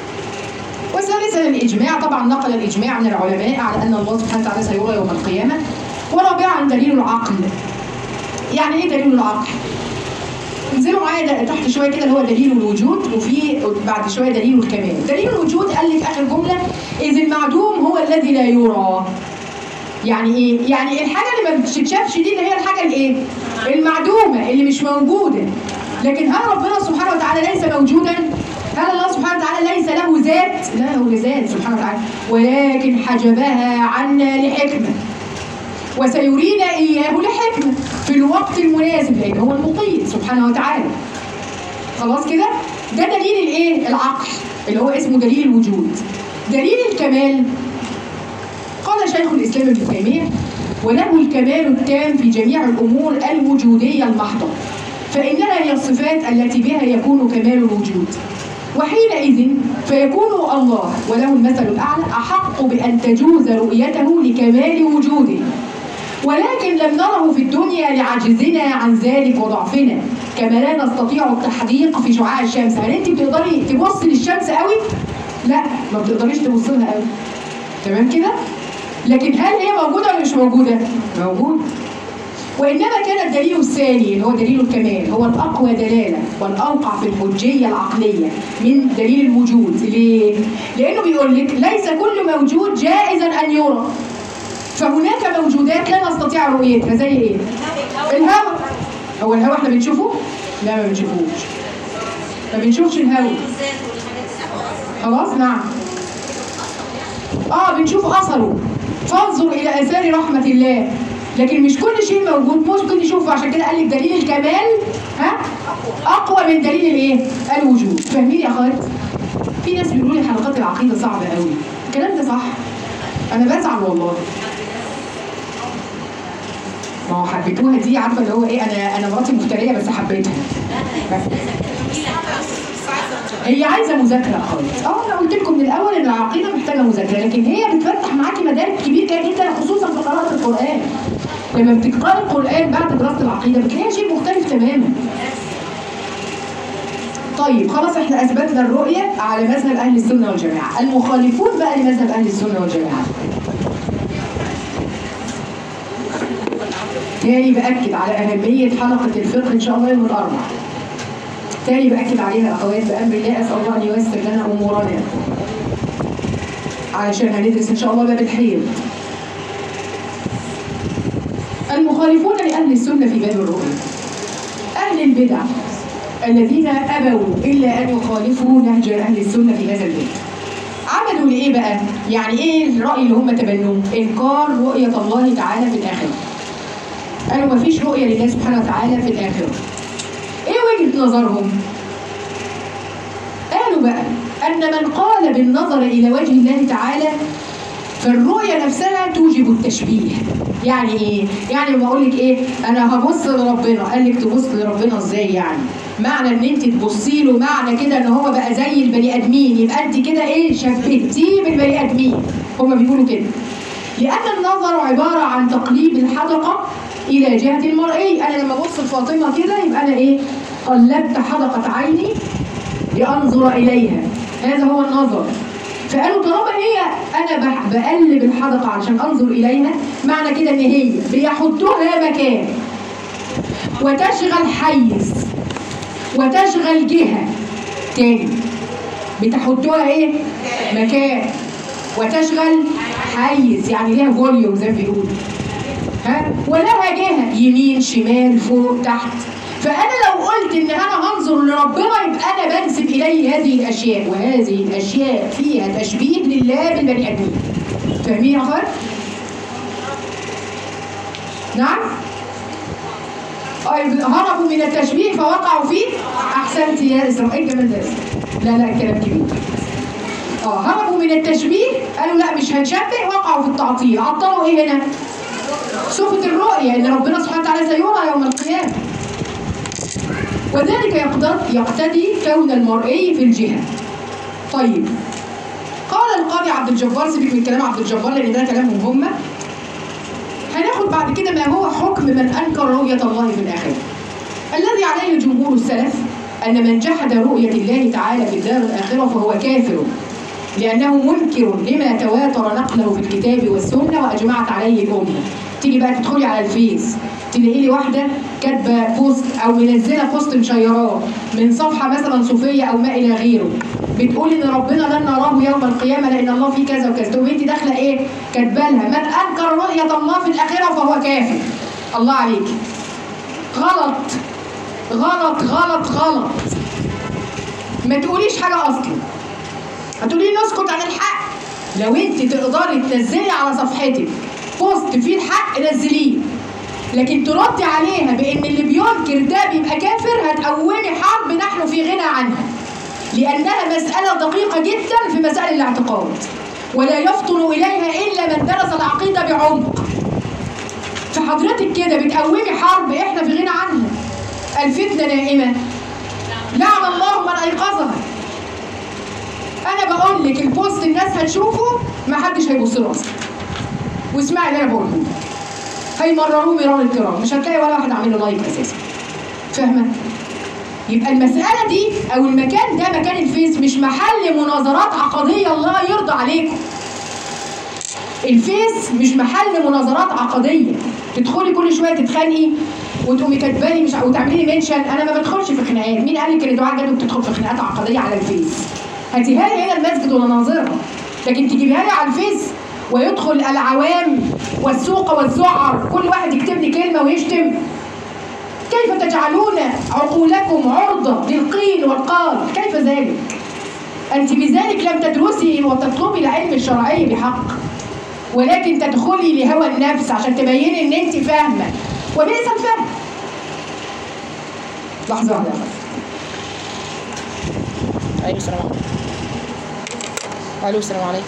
وثالثا الاجماع طبعا نقل الاجماع من العلماء على ان الله سبحانه وتعالى سيرى يوم القيامه. ورابعا دليل العقل. يعني ايه دليل العقل؟ انزلوا معايا ده- تحت شويه كده اللي هو دليل الوجود وفي بعد شويه دليل الكمال. دليل الوجود قال لي في اخر جمله اذ المعدوم هو الذي لا يرى. يعني ايه؟ يعني الحاجه اللي ما بتتشافش دي اللي هي الحاجه الايه؟ المعدومه اللي مش موجوده. لكن هل ربنا سبحانه وتعالى ليس موجودا؟ هل الله سبحانه وتعالى ليس له ذات؟ لا له ذات سبحانه وتعالى ولكن حجبها عنا لحكمه. وسيرينا إياه لحكمة في الوقت المناسب لأن هو المقيت سبحانه وتعالى خلاص كده ده دليل الايه العقل اللي هو اسمه دليل الوجود دليل الكمال قال شيخ الإسلام ابن تيمية وله الكمال التام في جميع الأمور الوجودية المحضة فإنها هي الصفات التي بها يكون كمال الوجود وحينئذ فيكون الله وله المثل الأعلى أحق بأن تجوز رؤيته لكمال وجوده ولكن لم نره في الدنيا لعجزنا عن ذلك وضعفنا كما لا نستطيع التحديق في شعاع الشمس هل انت بتقدري تبصي للشمس قوي لا ما بتقدريش تبصي لها قوي تمام كده لكن هل هي موجوده ولا مش موجوده موجوده وإنما كان الدليل الثاني اللي هو دليل الكمال هو الأقوى دلالة والأوقع في الحجية العقلية من دليل الوجود ليه؟ لأنه بيقول لك ليس كل موجود جائزا أن يرى فهناك موجودات لا نستطيع رؤيتها زي إيه؟ الهواء هو الهواء احنا بنشوفه؟ لا ما بنشوفوش ما بنشوفش الهواء خلاص نعم اه بنشوف اثره فانظر الى اثار رحمه الله لكن مش كل شيء موجود ممكن نشوفه عشان كده قال لك دليل الكمال ها اقوى من دليل الايه الوجود فاهمين يا اخوات في ناس بيقولوا لي حلقات العقيده صعبه قوي الكلام ده صح انا بزعل والله ما هو حبيتوها دي عارفه اللي هو ايه انا انا مراتي مفتريه بس حبيتها هي عايزه مذاكره خالص اه انا قلت لكم من الاول ان العقيده محتاجه مذاكره لكن هي بتفتح معاكي مدارك كبيره جدا خصوصا في قراءه القران لما بتقراي القران بعد دراسه العقيده بتلاقيها شيء مختلف تماما طيب خلاص احنا اثبتنا الرؤيه على مذهب اهل السنه والجماعه المخالفون بقى لمذهب اهل السنه والجماعه تاني باكد على اهميه حلقه الفقه ان شاء الله يوم الاربعاء تاني باكد عليها اخوات بامر الله اسال الله ان ييسر لنا امورنا علشان هندرس ان شاء الله باب الحيض المخالفون لاهل السنه في باب الرؤيه اهل البدع الذين ابوا الا ان يخالفوا نهج اهل السنه في هذا الباب عملوا لايه بقى يعني ايه الراي اللي هم تبنوه انكار رؤيه الله تعالى في الاخره قالوا ما فيش رؤيه لله سبحانه وتعالى في الاخره ايه وجهه نظرهم قالوا بقى ان من قال بالنظر الى وجه الله تعالى فالرؤيه نفسها توجب التشبيه يعني ايه يعني لما اقول لك ايه انا هبص لربنا قال لك تبص لربنا ازاي يعني معنى ان انت تبصي له معنى كده ان هو بقى زي البني ادمين يبقى انت كده ايه شبهتيه بالبني ادمين هما بيقولوا كده لان النظر عباره عن تقليب الحدقه الى جهه المرئي انا لما ابص لفاطمه كده يبقى انا ايه قلبت حدقه عيني لانظر اليها هذا هو النظر فقالوا طالما هي انا بح- بقلب الحدقه علشان انظر اليها معنى كده ان هي بيحطوها مكان وتشغل حيز وتشغل جهه تاني بتحطوها ايه مكان وتشغل حيز يعني ليها فوليوم زي ما بيقولوا ها ولها جهه يمين شمال فوق تحت فانا لو قلت ان انا هنظر لربنا يبقى انا بنسب اليه هذه الاشياء وهذه الاشياء فيها تشبيه لله بالبني ادمين فاهمين يا اخوان؟ نعم؟ طيب هربوا من التشبيه فوقعوا فيه احسنت يا اسراء ايه الجمال ده يا إسراء؟ لا لا كلام كبير اه هربوا من التشبيه قالوا لا مش هنشبه وقعوا في التعطيل عطلوا ايه هنا؟ صفة الرؤية إن ربنا سبحانه وتعالى سيرى يوم القيامة وذلك يقتضي يقتضي كون المرئي في الجهة طيب قال القاضي عبد الجبار سيبك من كلام عبد الجبار لأن ده كلامهم هم هناخد بعد كده ما هو حكم من أنكر رؤية الله في الآخرة الذي عليه جمهور السلف أن من جحد رؤية الله تعالى في الدار الآخرة فهو كافر لأنه منكر لما تواتر نقله في الكتاب والسنة وأجمعت عليه الأمة تيجي بقى تدخلي على الفيس تلاقي لي واحدة كاتبة بوست أو منزلة بوست مشيراه من صفحة مثلا صوفية أو ما إلى غيره بتقول إن ربنا لن نراه يوم القيامة لأن الله فيه كذا وكذا تقوم أنت داخلة إيه؟ كاتبة لها من أنكر رؤية الله في الآخرة فهو كافر الله عليك غلط غلط غلط غلط ما تقوليش حاجة أصلا هتقولي لي نسكت عن الحق لو انت تقدري تنزلي على صفحتك بوست فيه الحق نزليه لكن تردي عليها بان اللي بينكر ده بيبقى كافر هتقومي حرب نحن في غنى عنها لانها مساله دقيقه جدا في مسائل الاعتقاد ولا يفطن اليها الا من درس العقيده بعمق فحضرتك كده بتقومي حرب احنا في غنى عنها الفتنه نائمه لعن الله من ايقظها انا بقول لك البوست الناس هتشوفه ما حدش هيبص له اصلا واسمعي اللي انا بقوله هيمرروه مرار الكرام مش هتلاقي ولا واحد عامل له لايك اساسا فاهمه يبقى المسألة دي أو المكان ده مكان الفيس مش محل مناظرات عقدية الله يرضى عليكم. الفيس مش محل مناظرات عقدية. تدخلي كل شوية تتخانقي وتقومي كاتبالي مش وتعملي لي منشن أنا ما بدخلش في خناقات، مين قال لك إن دعاء جدو بتدخل في خناقات عقدية على الفيس؟ هاتيها لي هنا المسجد ونناظرها. لكن تجيبيها لي على الفيس ويدخل العوام والسوق والذعر كل واحد يكتب لي كلمة ويشتم كيف تجعلون عقولكم عرضة للقيل والقال كيف ذلك أنت بذلك لم تدرسي وتطلبي العلم الشرعي بحق ولكن تدخلي لهوى النفس عشان تبيني ان انت فاهمه وبئس الفهم لحظه واحده بس ايوه السلام عليكم الو السلام عليكم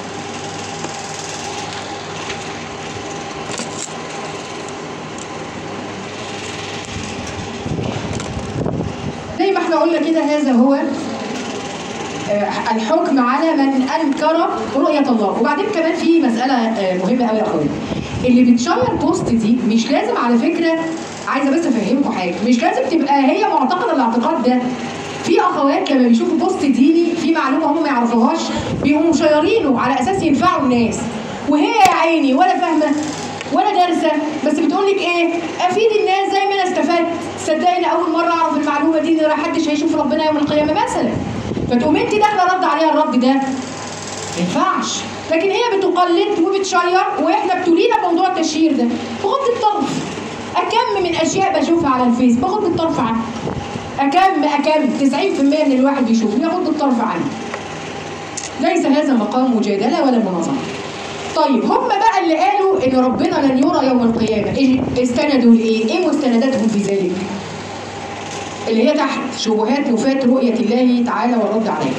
زي ما احنا قلنا كده هذا هو آه، الحكم على من انكر رؤيه الله وبعدين كمان في مساله آه، مهمه قوي يا اخويا اللي بتشير بوست دي مش لازم على فكره عايزه بس افهمكم حاجه مش لازم تبقى هي معتقده الاعتقاد ده في اخوات لما بيشوفوا بوست ديني في معلومه هم ما يعرفوهاش بيقوموا مشيرينه على اساس ينفعوا الناس وهي يا عيني ولا فاهمه ولا دارسه بس بتقول لك ايه افيد الناس زي ما انا استفدت صدقني اول مره اعرف المعلومه دي ان محدش هيشوف ربنا يوم القيامه مثلا فتقوم انت داخله رد عليها الرد ده ما ينفعش لكن هي بتقلد وبتشير واحنا ابتلينا بموضوع التشهير ده بغض الطرف اكم من اشياء بشوفها على الفيس بغض الطرف عنها اكم اكم 90% من الواحد بيشوف يغض الطرف عنه ليس هذا مقام مجادله ولا مناظره طيب هم بقى اللي قالوا ان ربنا لن يرى يوم القيامه إيه- استندوا لايه؟ ايه مستنداتهم في ذلك؟ اللي هي تحت شبهات نفاة رؤية الله تعالى والرد عليها.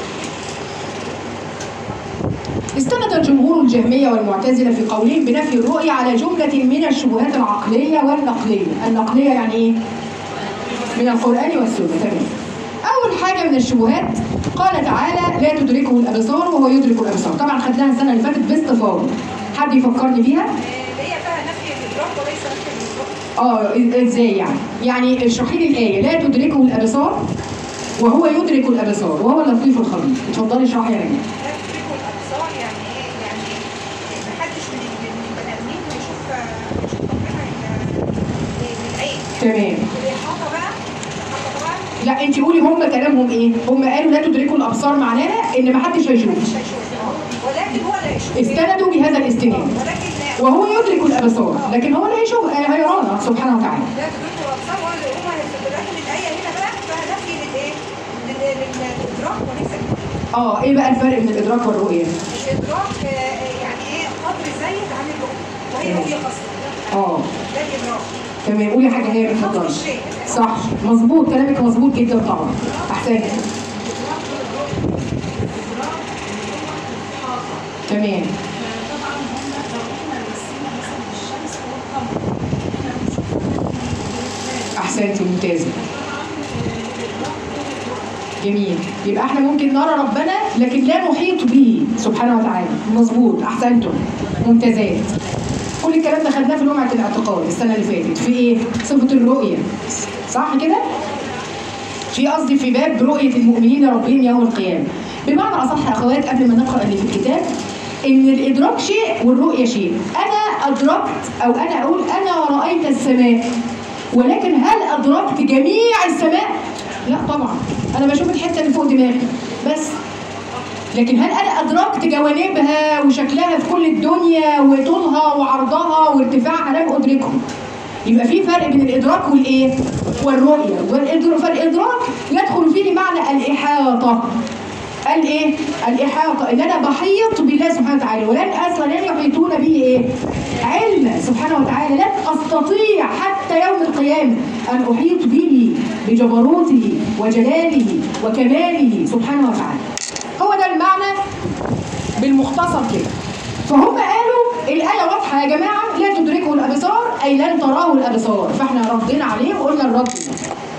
استند جمهور الجهمية والمعتزلة في قولهم بنفي الرؤية على جملة من الشبهات العقلية والنقلية، النقلية يعني ايه؟ من القرآن والسنة تمام. أول حاجة من الشبهات قال تعالى لا تدركه الأبصار وهو يدرك الأبصار، طبعا خدناها السنة اللي فاتت باستفاضة. حد يفكرني بيها؟ اللي هي فيها نفي الادراك وليس نفي الادراك اه إز- ازاي يعني؟ يعني اشرحي لي الآية لا تدركه الأبصار وهو يدرك الأبصار وهو اللطيف الخبير. اتفضلي اشرحي يا رنا. لا تدركوا الابصار يعني ايه؟ يعني محدش من من البني ادمين بيشوف بيشوف ربنا ال- بالعين تمام. الاحاطه بقى الاحاطه بقى لا انت قولي هم كلامهم ايه؟ هم قالوا لا تدركوا الابصار معناها ان ما حدش هيشوف. مش هيشوف ولكن هو اللي هيشوف استندوا بهذا الاستناد ولكن وهو يدرك الابصار لكن هو اللي هيشوف آه، هيرانا سبحانه وتعالى. لا تدركوا الابصار هو اللي هو لكن الايه هنا بقى فيها نفي للايه؟ لل- للادراك وليس الادراك اه ايه بقى الفرق بين الادراك والرؤيه؟ الادراك آه، يعني ايه قدر زايد عن الرؤيه وهي رؤيه خاصه اه ده الادراك تمام قولي حاجه هي حكم اتفضلي. الشيء صح مظبوط كلامك مظبوط جدا طبعا احسنت تمام طبعا هم لو احنا مثلنا مثلا بالشمس والقمر احنا بنشوف احسنتي ممتازه جميل يبقى احنا ممكن نرى ربنا لكن لا نحيط به سبحانه وتعالى مظبوط احسنتم ممتازات كل الكلام ده خدناه في لمعه الاعتقاد السنه اللي فاتت في ايه صفه الرؤيه صح كده في قصدي في باب رؤيه المؤمنين ربهم يوم القيامه بمعنى اصح يا اخوات قبل ما نقرا اللي في الكتاب ان الادراك شيء والرؤيه شيء انا ادركت او انا اقول انا رايت السماء ولكن هل ادركت جميع السماء لا طبعا انا بشوف الحته اللي فوق دماغي بس لكن هل انا ادركت جوانبها وشكلها في كل الدنيا وطولها وعرضها وارتفاعها لم ادركه يبقى في فرق بين الادراك والايه والرؤيه والادراك فالادراك يدخل فيه معنى الاحاطه قال ايه الاحاطه ان انا بحيط بالله سبحانه وتعالى ولن اصلا لن يحيطون به ايه علما سبحانه وتعالى لن استطيع حتى يوم القيامه ان احيط به بجبروته وجلاله وكماله سبحانه وتعالى هو ده المعنى بالمختصر كده فهم قالوا الآية واضحة يا جماعة لا تدركه الأبصار أي لن تراه الأبصار فاحنا ردينا عليه وقلنا الرد ده.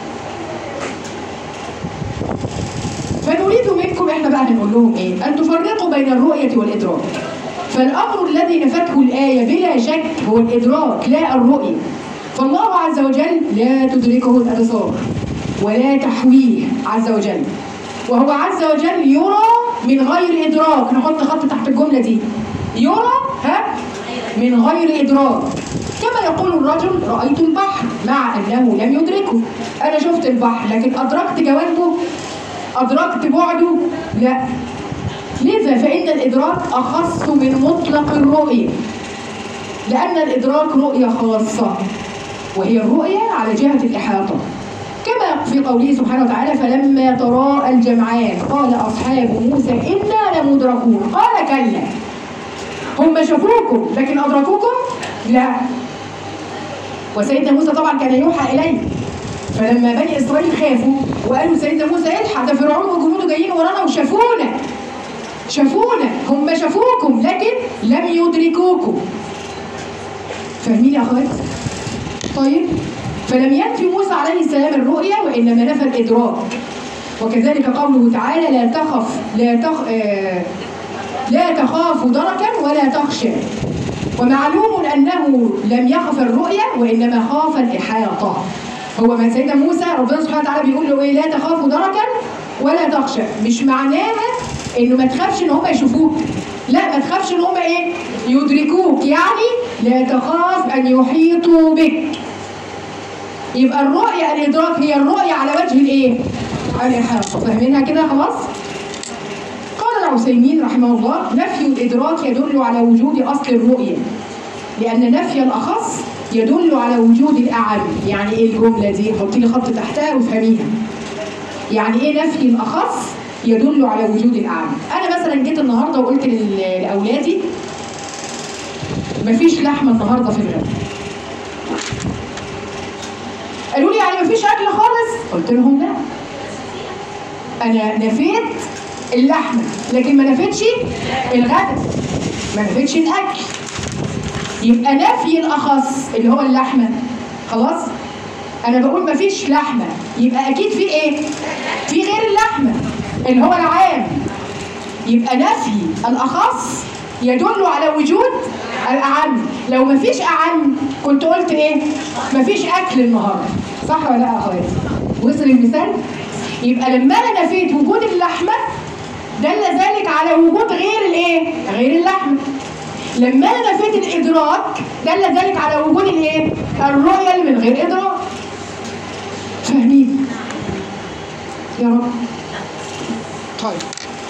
فنريد منكم احنا بقى هنقول لهم ايه؟ أن تفرقوا بين الرؤية والإدراك. فالأمر الذي نفته الآية بلا شك هو الإدراك لا الرؤية. فالله عز وجل لا تدركه الأبصار ولا تحويه عز وجل. وهو عز وجل يرى من غير إدراك، نحط خط تحت الجملة دي. يرى ها من غير إدراك. كما يقول الرجل رأيت البحر مع أنه لم يدركه. أنا شفت البحر لكن أدركت جوانبه أدركت بعده؟ لا. لذا فإن الإدراك أخص من مطلق الرؤية. لأن الإدراك رؤية خاصة وهي الرؤية على جهة الإحاطة. كما في قوله سبحانه وتعالى فلما تراءى الجمعان قال أصحاب موسى إنا لمدركون قال كلا هم شافوكم لكن أدركوكم؟ لا وسيدنا موسى طبعا كان يوحى إليه فلما بني إسرائيل خافوا وقالوا سيدنا موسى الحق ده فرعون وجنوده جايين ورانا وشافونا شافونا هم شافوكم لكن لم يدركوكم فاهمين يا أخوات؟ طيب فلم ينفي موسى عليه السلام الرؤيا وإنما نفى الإدراك وكذلك قوله تعالى لا تخف لا تخ آه لا تخاف دركا ولا تخشى ومعلوم أنه لم يخف الرؤيا وإنما خاف الإحاطة هو ما سيدنا موسى ربنا سبحانه وتعالى بيقول له إيه لا تخاف دركا ولا تخشى مش معناها إنه ما تخافش إن هم يشوفوك لا ما تخافش إن هم إيه يدركوك يعني لا تخاف أن يحيطوا بك يبقى الرؤية الإدراك هي الرؤية على وجه الإيه؟ الإحاطة فاهمينها كده خلاص؟ قال عثيمين رحمه الله نفي الإدراك يدل على وجود أصل الرؤية لأن نفي الأخص يدل على وجود الأعم يعني إيه الجملة دي؟ حطي لي خط تحتها وافهميها يعني إيه نفي الأخص يدل على وجود الأعم أنا مثلا جيت النهاردة وقلت لل- لأولادي مفيش لحمة النهاردة في الغدا قالوا لي يعني مفيش أكل خالص قلت لهم لا أنا نفيت اللحمة لكن ما نفيتش الغدا ما نفيتش الأكل يبقى نفي الأخص اللي هو اللحمة خلاص أنا بقول مفيش لحمة يبقى أكيد في إيه؟ في غير اللحمة اللي هو العام يبقى نفي الأخص يدل على وجود الأعم لو مفيش أعم كنت قلت إيه؟ مفيش أكل النهاردة صح ولا لا يا أخواتي؟ وصل المثال؟ يبقى لما أنا نفيت وجود اللحمة دل ذلك على وجود غير الإيه؟ غير اللحمة لما أنا نفيت الإدراك دل ذلك على وجود الإيه؟ الرؤية اللي من غير إدراك فاهمين؟ يا رب طيب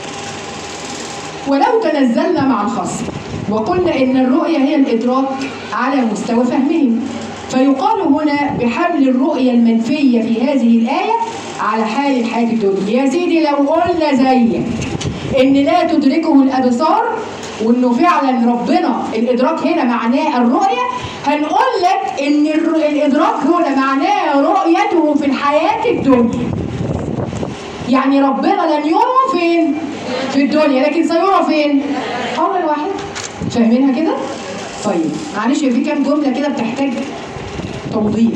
ولو تنزلنا مع الخصم وقلنا ان الرؤيه هي الادراك على مستوى فهمهم فيقال هنا بحمل الرؤيه المنفيه في هذه الايه على حال الحياه الدنيا يا سيدي لو قلنا زيك ان لا تدركه الابصار وانه فعلا ربنا الادراك هنا معناه الرؤيه هنقول لك ان الر- الادراك هنا معناه رؤيته في الحياه الدنيا يعني ربنا لن يرى فين؟ في الدنيا لكن سيرى فين؟ قول واحد فاهمينها كده؟ طيب معلش في كام جملة كده بتحتاج توضيح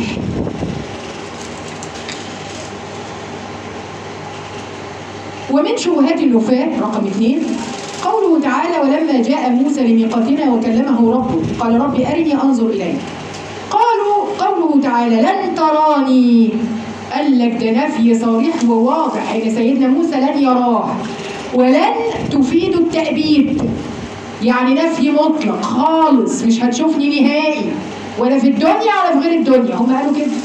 ومن شبهات الوفاة رقم اثنين قوله تعالى ولما جاء موسى لميقاتنا وكلمه ربه قال رب أرني أنظر إليك قالوا قوله تعالى لن تراني قال لك ده نفي صريح وواضح ان سيدنا موسى لن يراه ولن تفيد التأبيد يعني نفي مطلق خالص مش هتشوفني نهائي ولا في الدنيا ولا في غير الدنيا هم قالوا كده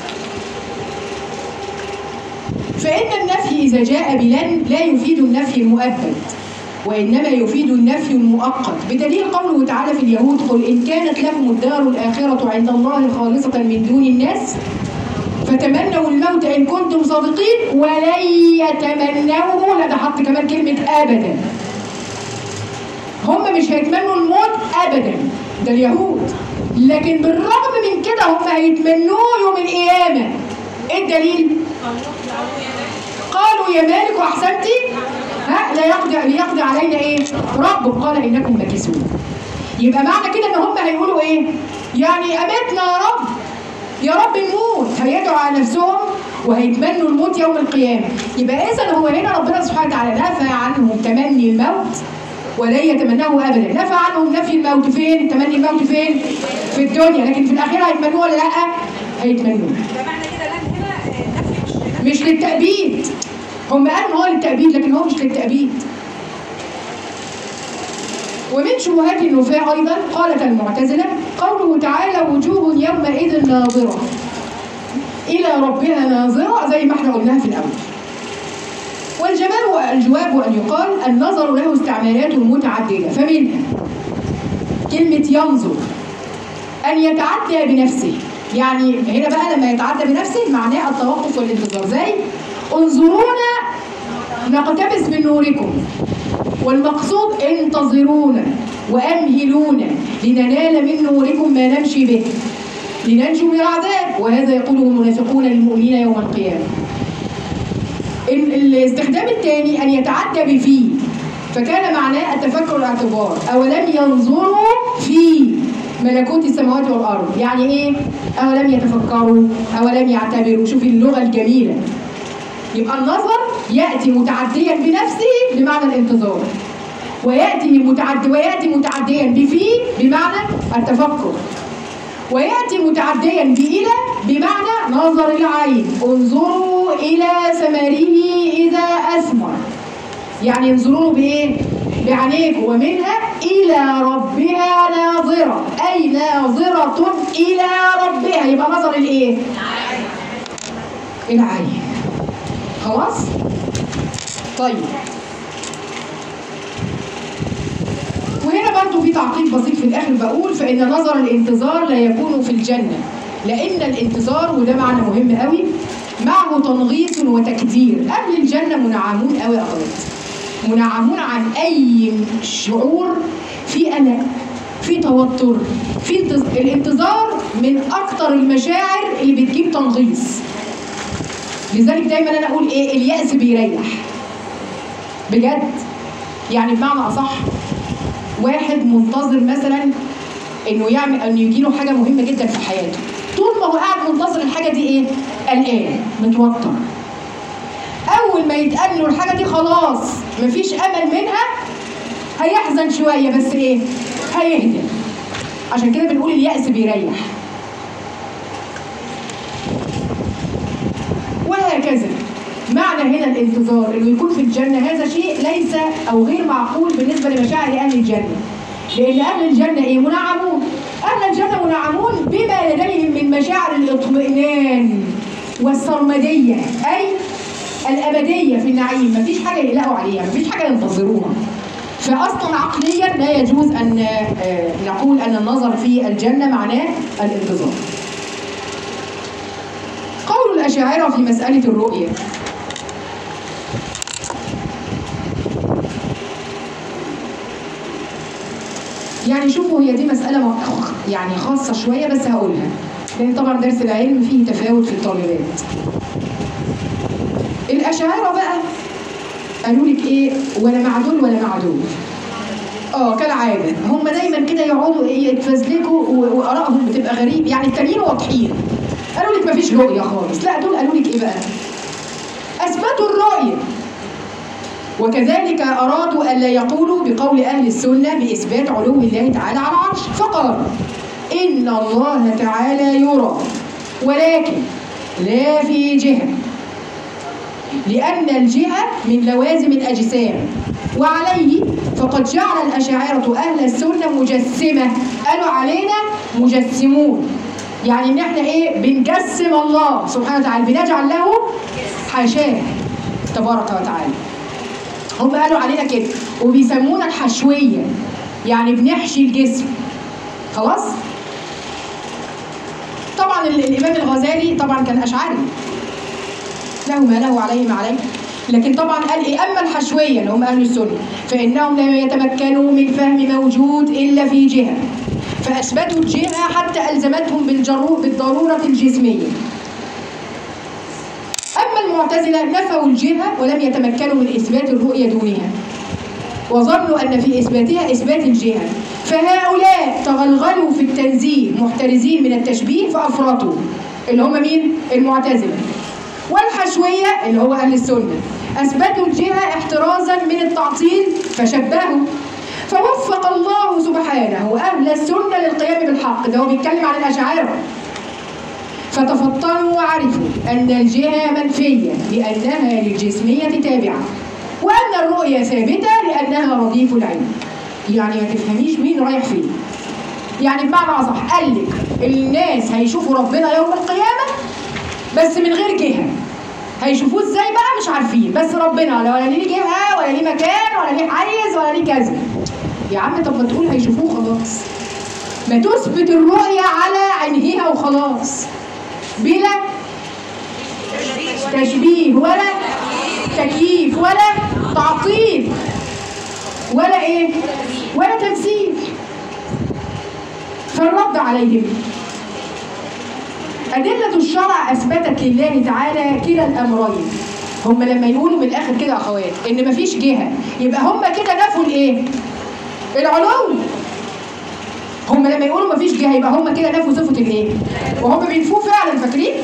فإن النفي إذا جاء بلن لا يفيد النفي المؤبد وإنما يفيد النفي المؤقت بدليل قوله تعالى في اليهود قل إن كانت لكم الدار الآخرة عند الله خالصة من دون الناس فتمنوا الموت إن كنتم صادقين ولن يتمنوه لا ده حط كمان كلمة أبدا هم مش هيتمنوا الموت أبدا ده اليهود لكن بالرغم من كده هم هيتمنوه يوم القيامة إيه الدليل؟ قالوا يا مالك واحسنتي ها لا يقضي ليقضي علينا ايه ربك قال انكم ماكثون يبقى معنى كده ان هم هيقولوا ايه يعني امتنا يا رب يا رب نموت هيدعوا على نفسهم وهيتمنوا الموت يوم القيامه يبقى اذا هو هنا ربنا سبحانه وتعالى نفى عنهم تمني الموت ولن يتمنوه ابدا نفى عنهم نفي الموت فين تمني الموت فين في الدنيا لكن في الاخره هيتمنوه ولا لا هيتمنوه ده معنى كده لن هنا آه، نفي مش مش للتأبيد هم قالوا إن هو للتأبيد لكن هو مش للتأبيد ومن شبهات النفاة أيضا قالت المعتزلة قوله تعالى وجوه يومئذ ناظرة إلى ربها ناظرة زي ما احنا قلناها في الأول والجمال والجواب أن يقال النظر له استعمالات متعددة فمنها كلمة ينظر أن يتعدى بنفسه يعني هنا بقى لما يتعدى بنفسه معناه التوقف والانتظار زي انظرونا نقتبس من نوركم والمقصود انتظرونا وامهلونا لننال من نوركم ما نمشي به لننجو من العذاب وهذا يقوله المنافقون للمؤمنين يوم القيامه ال- الاستخدام الثاني ان يتعدى بفي فكان معناه التفكر والاعتبار اولم ينظروا في ملكوت السماوات والارض يعني ايه اولم يتفكروا اولم يعتبروا شوفي اللغه الجميله يبقى النظر ياتي متعديا بنفسه بمعنى الانتظار وياتي متعدي وياتي متعديا بفي بمعنى التفكر وياتي متعديا بإلى بمعنى نظر العين انظروا إلى ثمره إذا أثمر يعني انظروا بإيه؟ بعينيكم ومنها إلى ربها ناظرة أي ناظرة إلى ربها يبقى نظر الإيه؟ العين خلاص؟ طيب وهنا برضو في تعقيب بسيط في الاخر بقول فان نظر الانتظار لا يكون في الجنه لان الانتظار وده معنى مهم قوي معه تنغيص وتكدير اهل الجنه منعمون قوي يا اخوات منعمون عن اي شعور في قلق في توتر في انتظ- الانتظار من اكتر المشاعر اللي بتجيب تنغيص لذلك دايما انا اقول ايه اليأس بيريح بجد يعني بمعنى اصح واحد منتظر مثلا انه يعمل انه يجي له حاجه مهمه جدا في حياته طول ما هو قاعد منتظر الحاجه دي ايه قلقان متوتر اول ما يتقال له الحاجه دي خلاص مفيش امل منها هيحزن شويه بس ايه هيهدى عشان كده بنقول اليأس بيريح وهكذا معنى هنا الانتظار انه يكون في الجنه هذا شيء ليس او غير معقول بالنسبه لمشاعر اهل الجنه لان اهل الجنه ايه منعمون اهل الجنه منعمون بما لديهم من مشاعر الاطمئنان والسرمديه اي الابديه في النعيم مفيش حاجه يقلقوا عليها مفيش حاجه ينتظروها فاصلا عقليا لا يجوز ان آه، نقول ان النظر في الجنه معناه الانتظار قول الأشاعرة في مسألة الرؤية يعني شوفوا هي دي مسألة م- يعني خاصة شوية بس هقولها لأن طبعا درس العلم فيه تفاوت في الطالبات الأشاعرة بقى قالوا لك إيه ولا مع دول ولا مع دول اه كالعادة هم دايما كده يقعدوا ايه يتفزلكوا و- وآرائهم بتبقى غريب يعني التانيين واضحين قالوا لك مفيش رؤية خالص لا دول قالوا لك ايه بقى اثبتوا الرؤية وكذلك ارادوا الا يقولوا بقول اهل السنة باثبات علو الله تعالى على العرش فقالوا ان الله تعالى يرى ولكن لا في جهة لأن الجهة من لوازم الأجسام وعليه فقد جعل الأشاعرة أهل السنة مجسمة قالوا علينا مجسمون يعني إن إحنا إيه بنجسم الله سبحانه وتعالى بنجعل له حاشاه تبارك وتعالى هم قالوا علينا كده وبيسمونا الحشوية يعني بنحشي الجسم خلاص طبعا ال- الإمام الغزالي طبعا كان أشعري له ما له عليه ما عليه لكن طبعا قال ايه اما الحشويه اللي هم اهل السنه فانهم لم يتمكنوا من فهم موجود الا في جهه فاثبتوا الجهه حتى الزمتهم بالجرو بالضروره الجسميه اما المعتزله نفوا الجهه ولم يتمكنوا من اثبات الرؤيه دونها وظنوا ان في اثباتها اثبات الجهه فهؤلاء تغلغلوا في التنزيه محترزين من التشبيه فافرطوا اللي هم مين المعتزله والحشويه اللي هو اهل السنه اثبتوا الجهه احترازا من التعطيل فشبهوا فوفق الله سبحانه اهل السنه للقيام بالحق ده هو بيتكلم عن الاشاعره فتفطنوا وعرفوا أن الجهة منفية لأنها للجسمية تابعة وأن الرؤية ثابتة لأنها رديف العلم يعني ما تفهميش مين رايح فين يعني بمعنى أصح قال لك الناس هيشوفوا ربنا يوم القيامة بس من غير جهة هيشوفوه ازاي بقى مش عارفين بس ربنا لا ولا ليه جهة ولا ليه مكان ولا ليه حيز ولا ليه كذا يا عم طب ما تقول هيشوفوه خلاص ما تثبت الرؤية على عينيها وخلاص بلا تشبيه ولا تكييف ولا تعطيل ولا ايه ولا تمثيل فالرد عليهم أدلة الشرع أثبتت لله تعالى كلا الأمرين هم لما يقولوا من الآخر كده يا أخوات إن مفيش جهة يبقى هم كده نفوا الإيه؟ العلو هم لما يقولوا مفيش جهه يبقى هم كده نفوا صفه الايه؟ وهم بينفوه فعلا فاكرين؟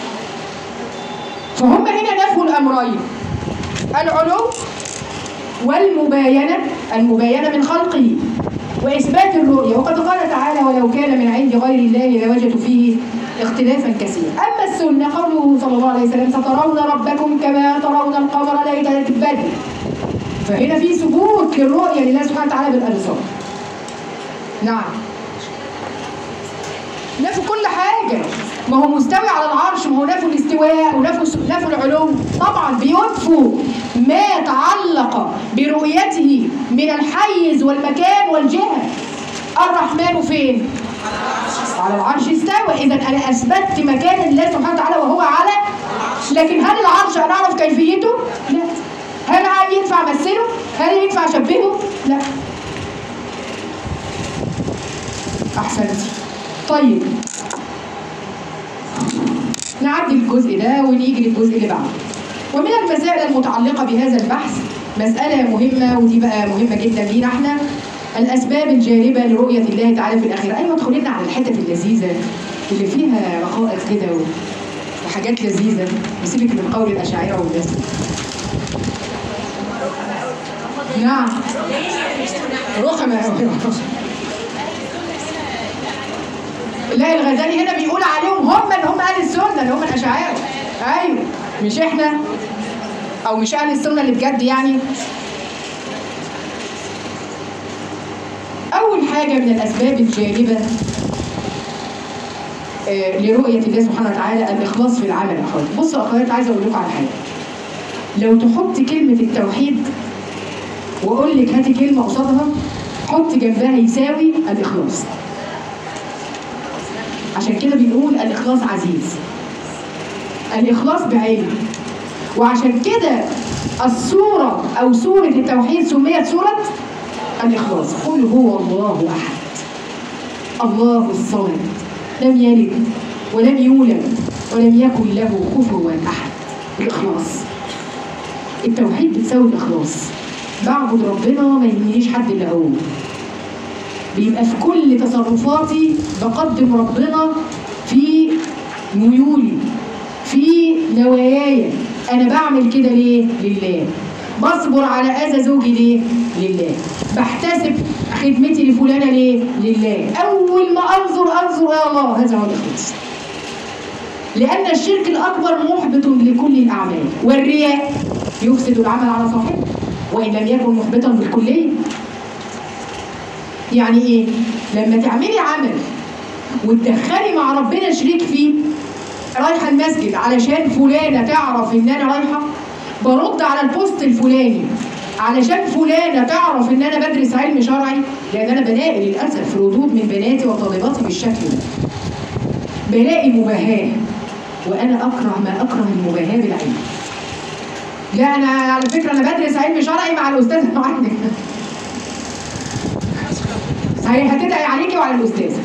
فهم هنا نفوا الامرين العلو والمباينه المباينه من خلقه واثبات الرؤيه وقد قال تعالى ولو كان من عند غير الله لوجدوا فيه اختلافا كثيرا اما السنه قوله صلى الله عليه وسلم سترون ربكم كما ترون القمر ليله البدر فهنا في ثبوت للرؤيه لله سبحانه وتعالى بالابصار نعم نفوا كل حاجة ما هو مستوي على العرش ما هو نفوا الاستواء ونفوا نفوا العلو طبعا بينفوا ما تعلق برؤيته من الحيز والمكان والجهة الرحمن فين؟ على العرش استوى اذا انا اثبتت مكان الله سبحانه وتعالى وهو على لكن هل العرش انا اعرف كيفيته؟ لا هل ينفع امثله؟ هل ينفع اشبهه؟ لا احسنتي طيب نعدي الجزء ده ونيجي للجزء اللي بعده ومن المسائل المتعلقة بهذا البحث مسألة مهمة ودي بقى مهمة جدا لينا احنا الأسباب الجالبة لرؤية الله تعالى في الآخرة أيوة ادخلي لنا على الحتة اللذيذة اللي فيها رقائق كده و- وحاجات لذيذة وسيبك من قول الأشاعرة والناس نعم رخمة لا الغزالي هنا بيقول عليهم هم اللي هم اهل السنه اللي هم الاشاعره ايوه مش احنا او مش اهل السنه اللي بجد يعني اول حاجه من الاسباب الجالبه آه، لرؤيه الله سبحانه وتعالى الاخلاص في العمل يا اخوات بصوا يا اخوات عايزه اقول لكم على حاجه لو تحط كلمه التوحيد واقول لك هاتي كلمه قصادها حط جنبها يساوي الاخلاص عشان كده بنقول الإخلاص عزيز الإخلاص بعلم وعشان كده السورة أو سورة التوحيد سميت سورة الإخلاص قل هو الله أحد الله الصمد لم يلد ولم يولد ولم يكن له كفوا أحد الإخلاص التوحيد بتساوي الإخلاص بعبد ربنا ما يهمنيش حد إلا هو بيبقى في كل تصرفاتي بقدم ربنا في ميولي في نواياي انا بعمل كده ليه لله بصبر على اذى زوجي ليه لله بحتسب خدمتي لفلانه ليه لله اول ما انظر انظر يا الله هذا هو الاخلاص لان الشرك الاكبر محبط لكل الاعمال والرياء يفسد العمل على صاحبه وان لم يكن محبطا بالكليه يعني ايه؟ لما تعملي عمل وتدخلي مع ربنا شريك فيه رايحه المسجد علشان فلانه تعرف ان انا رايحه برد على البوست الفلاني علشان فلانه تعرف ان انا بدرس علم شرعي لان انا بلاقي للاسف ردود من بناتي وطالباتي بالشكل ده بلاقي مباهاه وانا اكره ما اكره المباهاه بالعلم لا انا على فكره انا بدرس علم شرعي مع الاستاذ اللي عندك هي هتدعي عليكي وعلى الاستاذه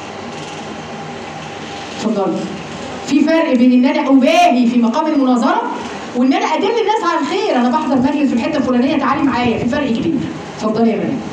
اتفضلي في فرق بين ان انا اباهي في مقام المناظره وان انا ادل الناس على الخير انا بحضر مجلس في الحته الفلانيه تعالي معايا في فرق كبير اتفضلي يا مريم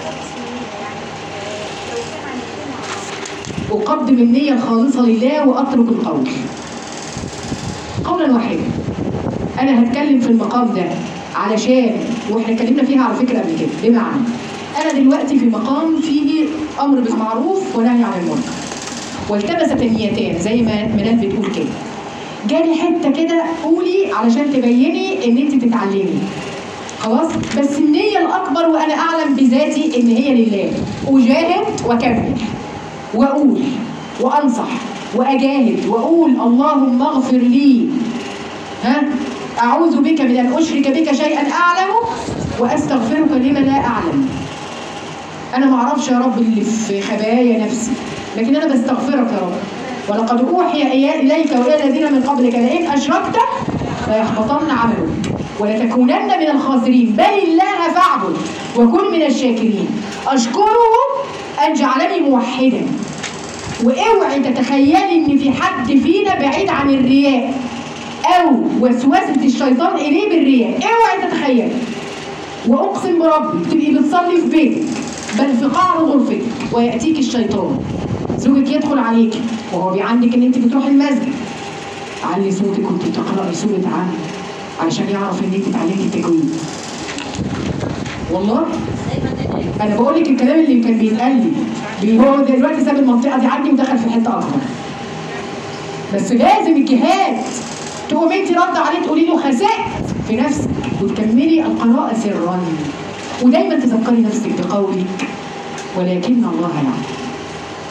اقدم النيه الخالصه لله واترك القول قولا واحدا انا هتكلم في المقام ده علشان واحنا اتكلمنا فيها على فكره قبل كده بمعنى انا دلوقتي في مقام فيه امر بالمعروف ونهي عن المنكر والتبست النيتان زي ما منال بتقول كده جالي حته كده قولي علشان تبيني ان انت تتعلمي خلاص بس النية الأكبر وأنا أعلم بذاتي إن هي لله أجاهد وأكمل وأقول وأنصح وأجاهد وأقول اللهم اغفر لي ها أعوذ بك من أن أشرك بك شيئا أعلم وأستغفرك لما لا أعلم أنا ما أعرفش يا رب اللي في خبايا نفسي لكن أنا بستغفرك يا رب ولقد أوحي إيا- إليك وإلى الذين من قبلك لئن أشركت ليحبطن عملك ولتكونن من الخاسرين بل الله فاعبد وكن من الشاكرين أشكره أن جعلني موحدا واوعي تتخيلي ان في حد فينا بعيد عن الرياء او وسوسه الشيطان اليه بالرياء اوعي تتخيلي واقسم بربي تبقي بتصلي في بيتك بل في قعر غرفتك وياتيك الشيطان زوجك يدخل عليك وهو بيعندك ان انت بتروحي المسجد علي صوتك وانت بتقراي سوره عام علشان يعرف ان انت اتعلمتي التجويد والله انا بقول لك الكلام اللي كان بيتقال لي بي- هو دلوقتي ساب المنطقه دي عندي ودخل في حته اكبر بس لازم الجهاد تقوم انت رد عليه تقولي له خسأت في نفسك وتكملي القراءه سرا ودايما تذكري نفسك بقولك ولكن الله يعلم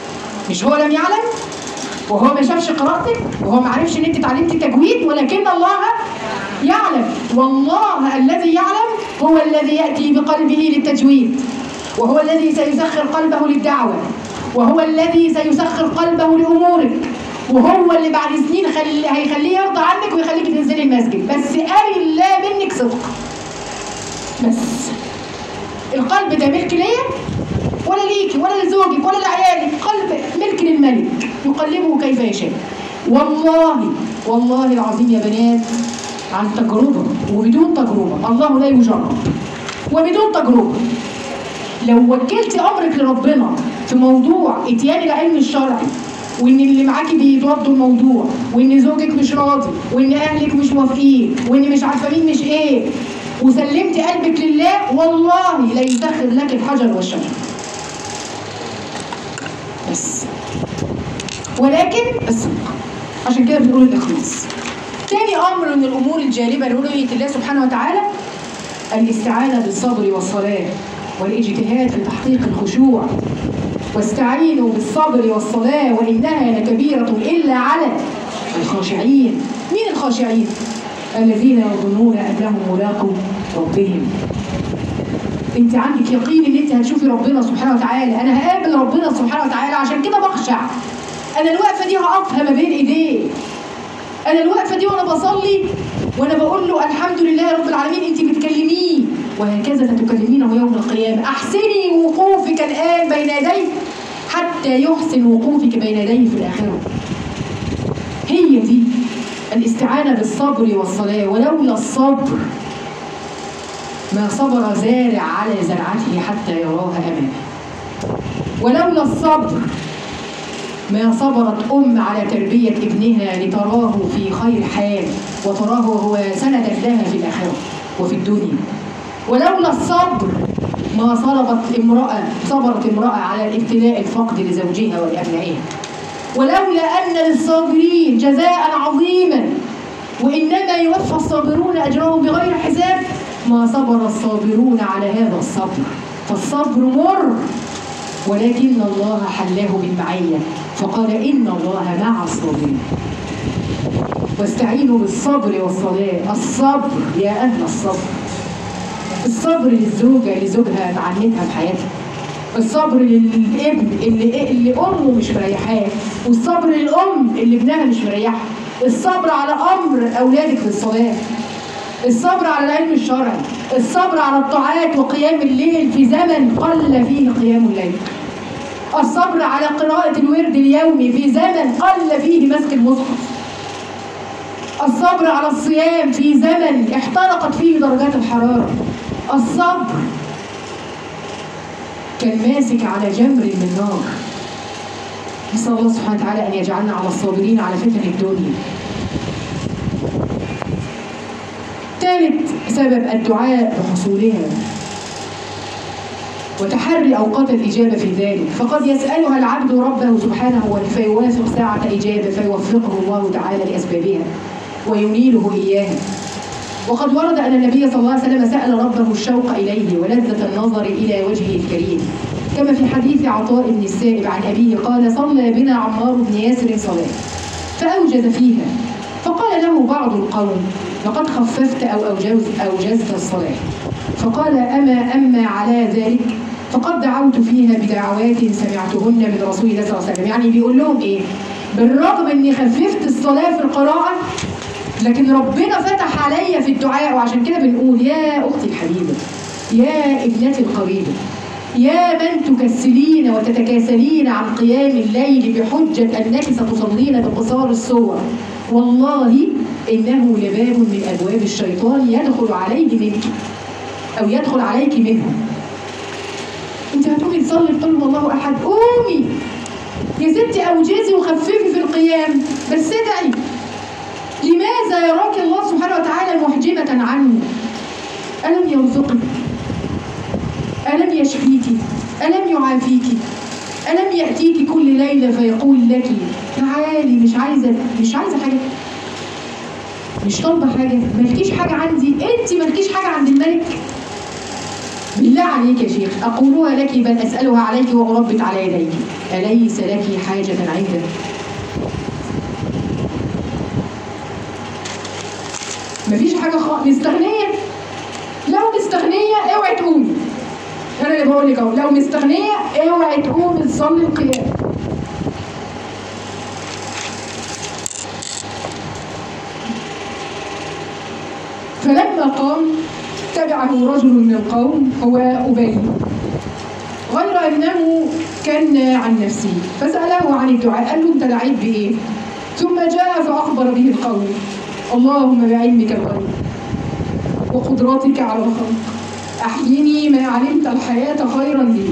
مش هو لم يعلم وهو ما شافش قراءتك وهو ما عرفش ان انت اتعلمتي تجويد ولكن الله يعلم والله الذي يعلم هو الذي ياتي بقلبه للتجويد وهو الذي سيسخر قلبه للدعوه وهو الذي سيسخر قلبه لامورك وهو اللي بعد سنين خل... هيخليه يرضى عنك ويخليك تنزلي المسجد بس قال الله منك صدق بس القلب ده ملك ليا ولا ليكي ولا لزوجك ولا لعيالك قلب ملك للملك يقلبه كيف يشاء والله والله العظيم يا بنات عن تجربة وبدون تجربة الله لا يجرب وبدون تجربة لو وكلتي امرك لربنا في موضوع اتيان العلم الشرعي وان اللي معاكي بيتوضوا الموضوع وان زوجك مش راضي وان اهلك مش موافقين وان مش عارفه مين مش ايه وسلمتي قلبك لله والله لا يسخر لك الحجر والشجر بس ولكن الصدق عشان كده بنقول الاخلاص تاني امر من الامور الجالبه لرؤيه الله سبحانه وتعالى الاستعانه بالصبر والصلاه والاجتهاد في تحقيق الخشوع واستعينوا بالصبر والصلاه وانها لكبيره الا على الخاشعين مين الخاشعين الذين يظنون انهم ملاقوا ربهم انت عندك يقين ان انت هتشوفي ربنا سبحانه وتعالى انا هقابل ربنا سبحانه وتعالى عشان كده بخشع انا الوقفه دي هقفها ما بين ايديه انا الوقفه دي وانا بصلي وانا بقول له الحمد لله رب العالمين انت بتكلميه وهكذا ستكلمينه يوم القيامه احسني وقوفك الان بين يديه حتى يحسن وقوفك بين يديه في الاخره هي دي الاستعانه بالصبر والصلاه ولولا الصبر ما صبر زارع على زرعته حتى يراها امامه ولولا الصبر ما صبرت أم على تربية ابنها لتراه في خير حال وتراه هو سندا لها في الآخرة وفي الدنيا ولولا الصبر ما صلبت امرأة صبرت امرأة على الابتلاء الفقد لزوجها ولأبنائها ولولا أن للصابرين جزاء عظيما وإنما يوفى الصابرون أجرهم بغير حساب ما صبر الصابرون على هذا الصبر فالصبر مر ولكن الله حلاه بالمعية فقال إن الله مع الصابرين واستعينوا بالصبر والصلاة الصبر يا أهل الصبر الصبر للزوجة اللي زوجها معنتها في حياتها الصبر للابن اللي اللي امه مش مريحاه والصبر للام اللي ابنها مش مريحها الصبر على امر اولادك في الصلاه الصبر على العلم الشرعي الصبر على الطاعات وقيام الليل في زمن قل فيه قيام الليل الصبر على قراءة الورد اليومي في زمن قل فيه مسك المصحف الصبر على الصيام في زمن احترقت فيه درجات الحرارة الصبر كان ماسك على جمر من نار نسأل الله سبحانه وتعالى أن يجعلنا على الصابرين على فتن الدنيا ثالث سبب الدعاء بحصولها وتحري أوقات الإجابة في ذلك فقد يسألها العبد ربه سبحانه فيوافق ساعة إجابة فيوفقه الله تعالى لأسبابها وينيله إياها وقد ورد أن النبي صلى الله عليه وسلم سأل ربه الشوق إليه ولذة النظر إلى وجهه الكريم كما في حديث عطاء بن السائب عن أبيه قال صلى بنا عمار بن ياسر صلاة فأوجز فيها فقال له بعض القوم لقد خففت أو أوجز أوجزت الصلاة فقال أما أما على ذلك فقد دعوت فيها بدعوات سمعتهن من رسول الله صلى الله عليه وسلم يعني بيقول لهم إيه بالرغم إني خففت الصلاة في القراءة لكن ربنا فتح عليا في الدعاء وعشان كده بنقول يا أختي الحبيبة يا ابنتي القريبة يا من تكسلين وتتكاسلين عن قيام الليل بحجة أنك ستصلين بقصار الصور والله إنه لباب من أبواب الشيطان يدخل عليه منك أو يدخل عليك منه أنت هتقومي تصلي بقول الله أحد قومي يا ستي أوجزي وخففي في القيام بس ادعي لماذا يراك الله سبحانه وتعالى محجمة عنه ألم يرزقك ألم يشفيك ألم يعافيك ألم يأتيك كل ليلة فيقول لك تعالي مش عايزة مش عايزة حاجة مش طالبة حاجة مالكيش حاجة عندي أنت مالكيش حاجة عند الملك بالله عليك يا شيخ أقولها لك بل أسألها عليك وأربط على يديك أليس لك حاجة عنده مفيش حاجة خالص مستغنية لو مستغنية اوعي تقومي أنا اللي بقول لك أهو لو مستغنية اوعي تقومي تصلي القيام فلما قام تبعه رجل من القوم هو أبي غير أنه كان عن نفسه فسأله عن الدعاء قال له أنت دعيت بإيه؟ ثم جاء فأخبر به القوم اللهم بعلمك الغيب وقدرتك على الخلق أحيني ما علمت الحياة خيرا لي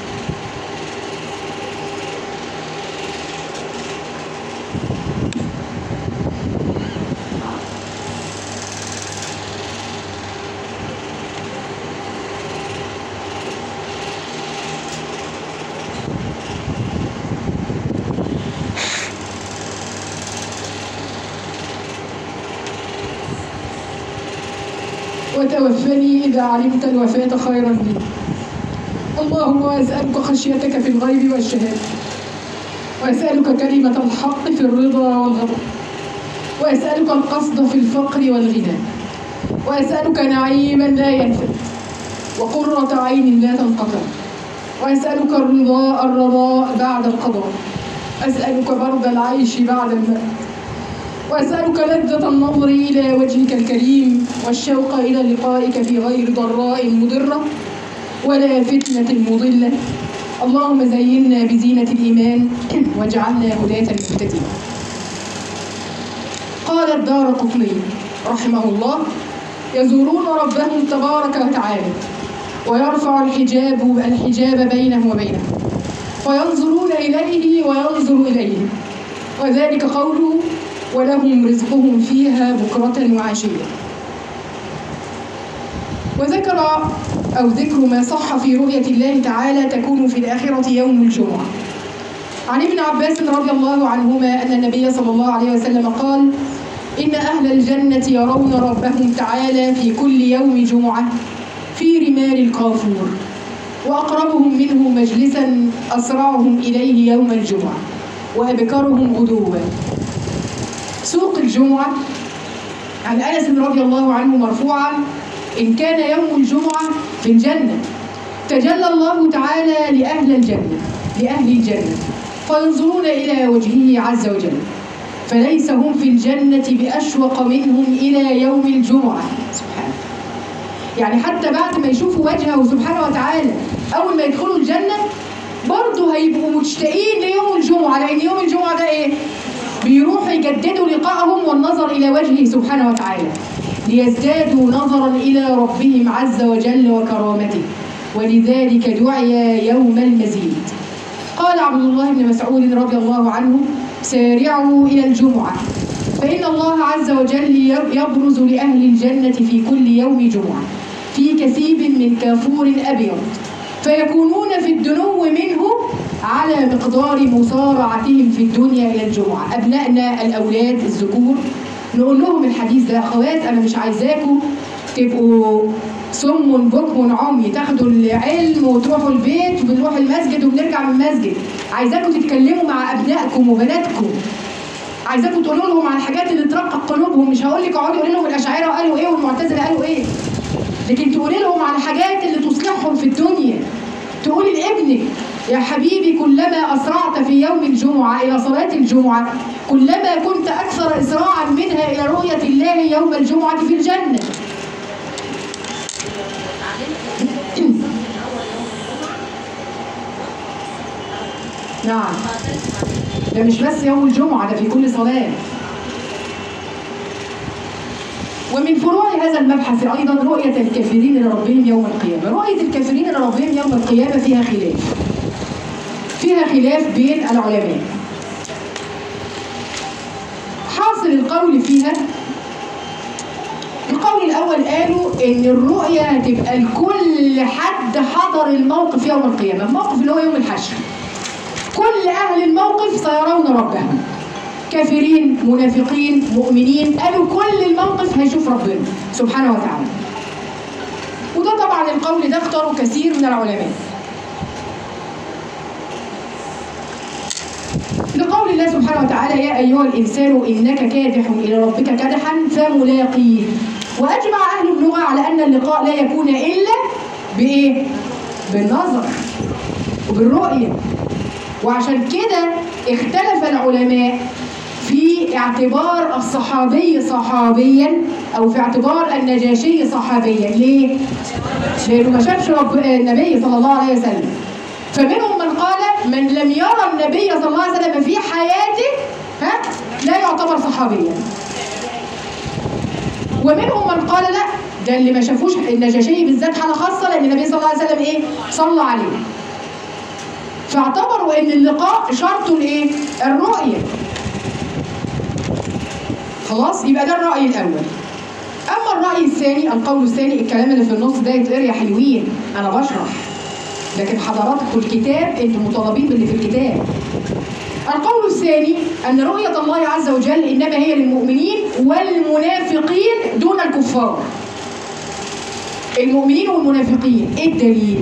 وتوفني إذا علمت الوفاة خيرا لي اللهم وأسألك خشيتك في الغيب والشهادة وأسألك كلمة الحق في الرضا والغضب وأسألك القصد في الفقر والغنى وأسألك نعيما لا ينفد وقرة عين لا تنقطع وأسألك الرضا الرضاء بعد القضاء أسألك برد العيش بعد الموت وأسألك لذة النظر إلى وجهك الكريم والشوق إلى لقائك في غير ضراء مضرة ولا فتنة مضلة اللهم زينا بزينة الإيمان واجعلنا هداة مهتدين قال الدار قطني رحمه الله يزورون ربهم تبارك وتعالى ويرفع الحجاب الحجاب بينه وبينه وينظرون إليه وينظر إليهم وذلك قوله ولهم رزقهم فيها بكرة وعشية وذكر أو ذكر ما صح في رؤية الله تعالى تكون في الآخرة يوم الجمعة عن ابن عباس رضي الله عنهما أن النبي صلى الله عليه وسلم قال إن أهل الجنة يرون ربهم تعالى في كل يوم جمعة في رمال الكافور وأقربهم منه مجلسا أسرعهم إليه يوم الجمعة وأبكرهم غدوا سوق الجمعة عن أنس رضي الله عنه مرفوعا إن كان يوم الجمعة في الجنة تجلى الله تعالى لأهل الجنة لأهل الجنة فينظرون إلى وجهه عز وجل فليس هم في الجنة بأشوق منهم إلى يوم الجمعة سبحانه يعني حتى بعد ما يشوفوا وجهه سبحانه وتعالى أول ما يدخلوا الجنة برضه هيبقوا مشتاقين ليوم الجمعة لأن يوم الجمعة ده إيه؟ بيروحوا يجددوا لقائهم والنظر إلى وجهه سبحانه وتعالى ليزدادوا نظرا إلى ربهم عز وجل وكرامته ولذلك دعي يوم المزيد قال عبد الله بن مسعود رضي الله عنه سارعوا إلى الجمعة فإن الله عز وجل يبرز لأهل الجنة في كل يوم جمعة في كثيب من كافور أبيض فيكونون في الدنو منه على مقدار مصارعتهم في الدنيا إلى الجمعة أبنائنا الأولاد الذكور نقول لهم الحديث ده أخوات أنا مش عايزاكم تبقوا صم بكم عمي تاخدوا العلم وتروحوا البيت وبنروح المسجد وبنرجع من المسجد عايزاكم تتكلموا مع أبنائكم وبناتكم عايزاكم تقولوا لهم على الحاجات اللي ترقق قلوبهم مش هقول لك اقعدي قولي لهم الاشاعره قالوا ايه والمعتزله قالوا ايه لكن تقولي لهم على الحاجات اللي تصلحهم في الدنيا تقولي لابنك يا حبيبي كلما أسرعت في يوم الجمعة إلى صلاة الجمعة كلما كنت أكثر إسراعا منها إلى رؤية الله يوم الجمعة في الجنة نعم ده مش بس يوم الجمعة ده في كل صلاة ومن فروع هذا المبحث أيضا رؤية الكافرين لربهم يوم القيامة رؤية الكافرين لربهم يوم القيامة فيها خلاف فيها خلاف بين العلماء حاصل القول فيها القول الأول قالوا إن الرؤية هتبقى لكل حد حضر الموقف يوم القيامة الموقف اللي هو يوم الحشر كل أهل الموقف سيرون ربهم كافرين منافقين مؤمنين قالوا كل الموقف هيشوف ربنا سبحانه وتعالى وده وده طبعا القول ده اختاره كثير من العلماء لقول الله سبحانه وتعالى يا أيها الإنسان إنك كادح إلى ربك كدحا فملاقيه وأجمع أهل اللغة على أن اللقاء لا يكون إلا بإيه؟ بالنظر وبالرؤية وعشان كده اختلف العلماء في اعتبار الصحابي صحابيا أو في اعتبار النجاشي صحابيا ليه؟ لأنه ما شافش رب النبي صلى الله عليه وسلم فمنهم من قال من لم يرى النبي صلى الله عليه وسلم في حياته ها لا يعتبر صحابيا ومنهم من قال لا ده اللي ما شافوش النجاشي بالذات حاله خاصه لان النبي صلى الله عليه وسلم ايه صلى عليه فاعتبروا ان اللقاء شرطه الايه الرؤيه خلاص يبقى ده الراي الاول اما الراي الثاني القول الثاني الكلام اللي في النص ده يتقري يا حلوين انا بشرح لكن حضراتكم الكتاب انتم مطالبين باللي في الكتاب القول الثاني ان رؤيه الله عز وجل انما هي للمؤمنين والمنافقين دون الكفار المؤمنين والمنافقين ايه الدليل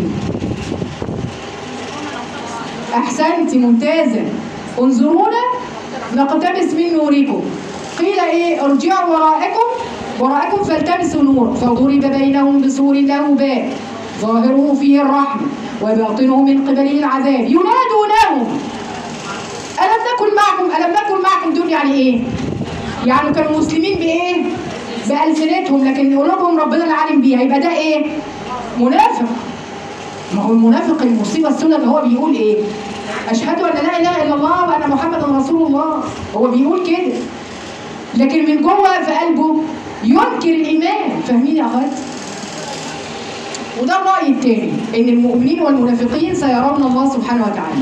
احسنت ممتازه انظرونا نقتبس من نوركم قيل ايه ارجعوا وراءكم وراءكم فالتمسوا نورا فضرب بينهم بسور له باب ظاهره فيه الرحمه وباطنه من قبله العذاب ينادونهم ألم نكن معكم ألم نكن معكم دول يعني إيه؟ يعني كانوا مسلمين بإيه؟ بألسنتهم لكن قلوبهم ربنا العالم بيها يبقى ده إيه؟ منافق ما هو المنافق المصيبة السنة اللي هو بيقول إيه؟ أشهد أن لا إله إلا الله وأن محمدا رسول الله هو بيقول كده لكن من جوه في قلبه ينكر الإيمان فاهمين يا أخوات؟ وده الرأي الثاني إن المؤمنين والمنافقين سيرون الله سبحانه وتعالى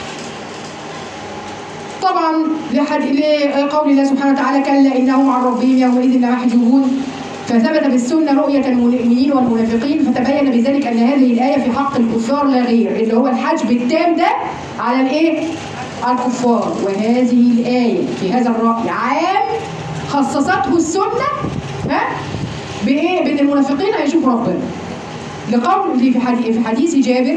طبعا لحد لقول الله سبحانه وتعالى كلا انهم عن ربهم يومئذ لمحجوبون فثبت بالسنه رؤيه المؤمنين والمنافقين فتبين بذلك ان هذه الايه في حق الكفار لا غير اللي هو الحجب التام ده على الايه؟ على الكفار وهذه الايه في هذا الراي عام خصصته السنه ها بايه؟ بان المنافقين هيشوفوا ربنا لقول في حديث في حديث جابر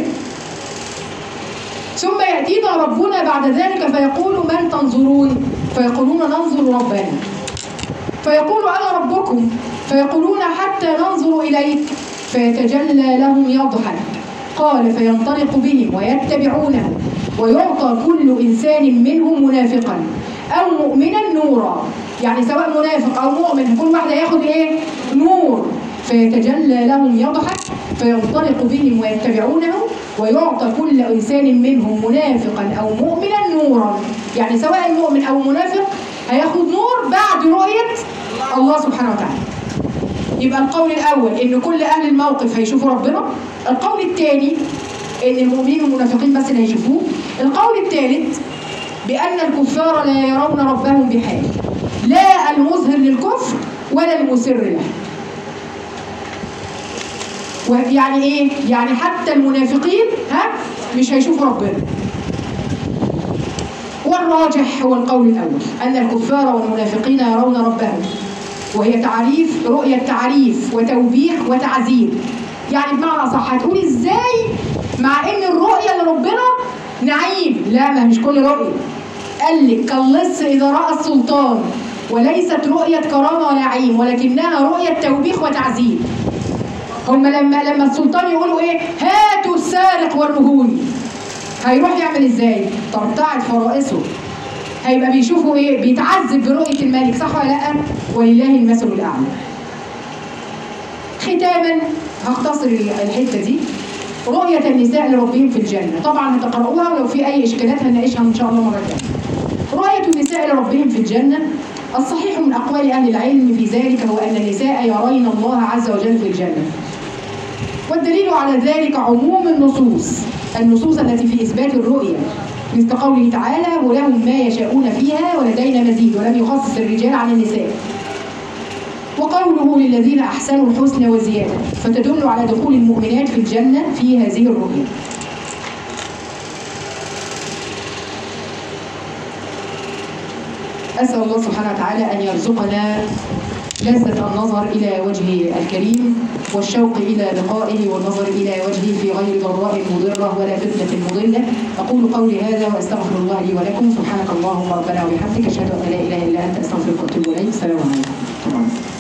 ثم يأتينا ربنا بعد ذلك فيقول من تنظرون فيقولون ننظر ربنا فيقول أنا ربكم فيقولون حتى ننظر إليك فيتجلى لهم يضحك قال فينطلق بهم ويتبعونه ويعطى كل إنسان منهم منافقا أو مؤمنا نورا يعني سواء منافق أو مؤمن كل واحد ياخد إيه نور فيتجلى لهم يضحك فينطلق بهم ويتبعونه ويعطى كل إنسان منهم منافقا أو مؤمنا نورا يعني سواء المؤمن أو المنافق هياخد نور بعد رؤية الله سبحانه وتعالى يبقى القول الأول إن كل أهل الموقف هيشوفوا ربنا القول الثاني إن المؤمنين والمنافقين بس اللي هيشوفوه القول الثالث بأن الكفار لا يرون ربهم بحال لا المظهر للكفر ولا المسر له ويعني ايه؟ يعني حتى المنافقين ها مش هيشوفوا ربنا. والراجح هو القول الاول ان الكفار والمنافقين يرون ربهم وهي تعريف رؤيه تعريف وتوبيخ وتعذيب. يعني بمعنى صح هتقول ازاي مع ان الرؤيه لربنا نعيم لا ما مش كل رؤيه قال لك كاللص اذا راى السلطان وليست رؤيه كرامه ونعيم ولكنها رؤيه توبيخ وتعذيب هم لما لما السلطان يقولوا ايه هاتوا السارق والرهون هيروح يعمل ازاي ترتعد فرائسه هيبقى بيشوفوا ايه بيتعذب برؤيه الملك صح ولا لا ولله المثل الاعلى ختاما هختصر الحته دي رؤية النساء لربهم في الجنة طبعا هتقرأوها ولو في أي إشكالات هنناقشها إن شاء الله مرة ثانية رؤية النساء لربهم في الجنة الصحيح من أقوال أهل العلم في ذلك هو أن النساء يرين الله عز وجل في الجنة والدليل على ذلك عموم النصوص النصوص التي في إثبات الرؤية مثل قوله تعالى ولهم ما يشاءون فيها ولدينا مزيد ولم يخصص الرجال عن النساء وقوله للذين أحسنوا الحسنى وزيادة فتدل على دخول المؤمنات في الجنة في هذه الرؤية أسأل الله سبحانه وتعالى أن يرزقنا لذة النظر إلى وجهه الكريم والشوق إلى لقائه والنظر إلى وجهه في غير ضراء مضرة ولا فتنة مضلة أقول قولي هذا وأستغفر الله لي ولكم سبحانك اللهم ربنا وبحمدك أشهد أن لا إله إلا أنت أستغفرك وأتوب إليك السلام عليكم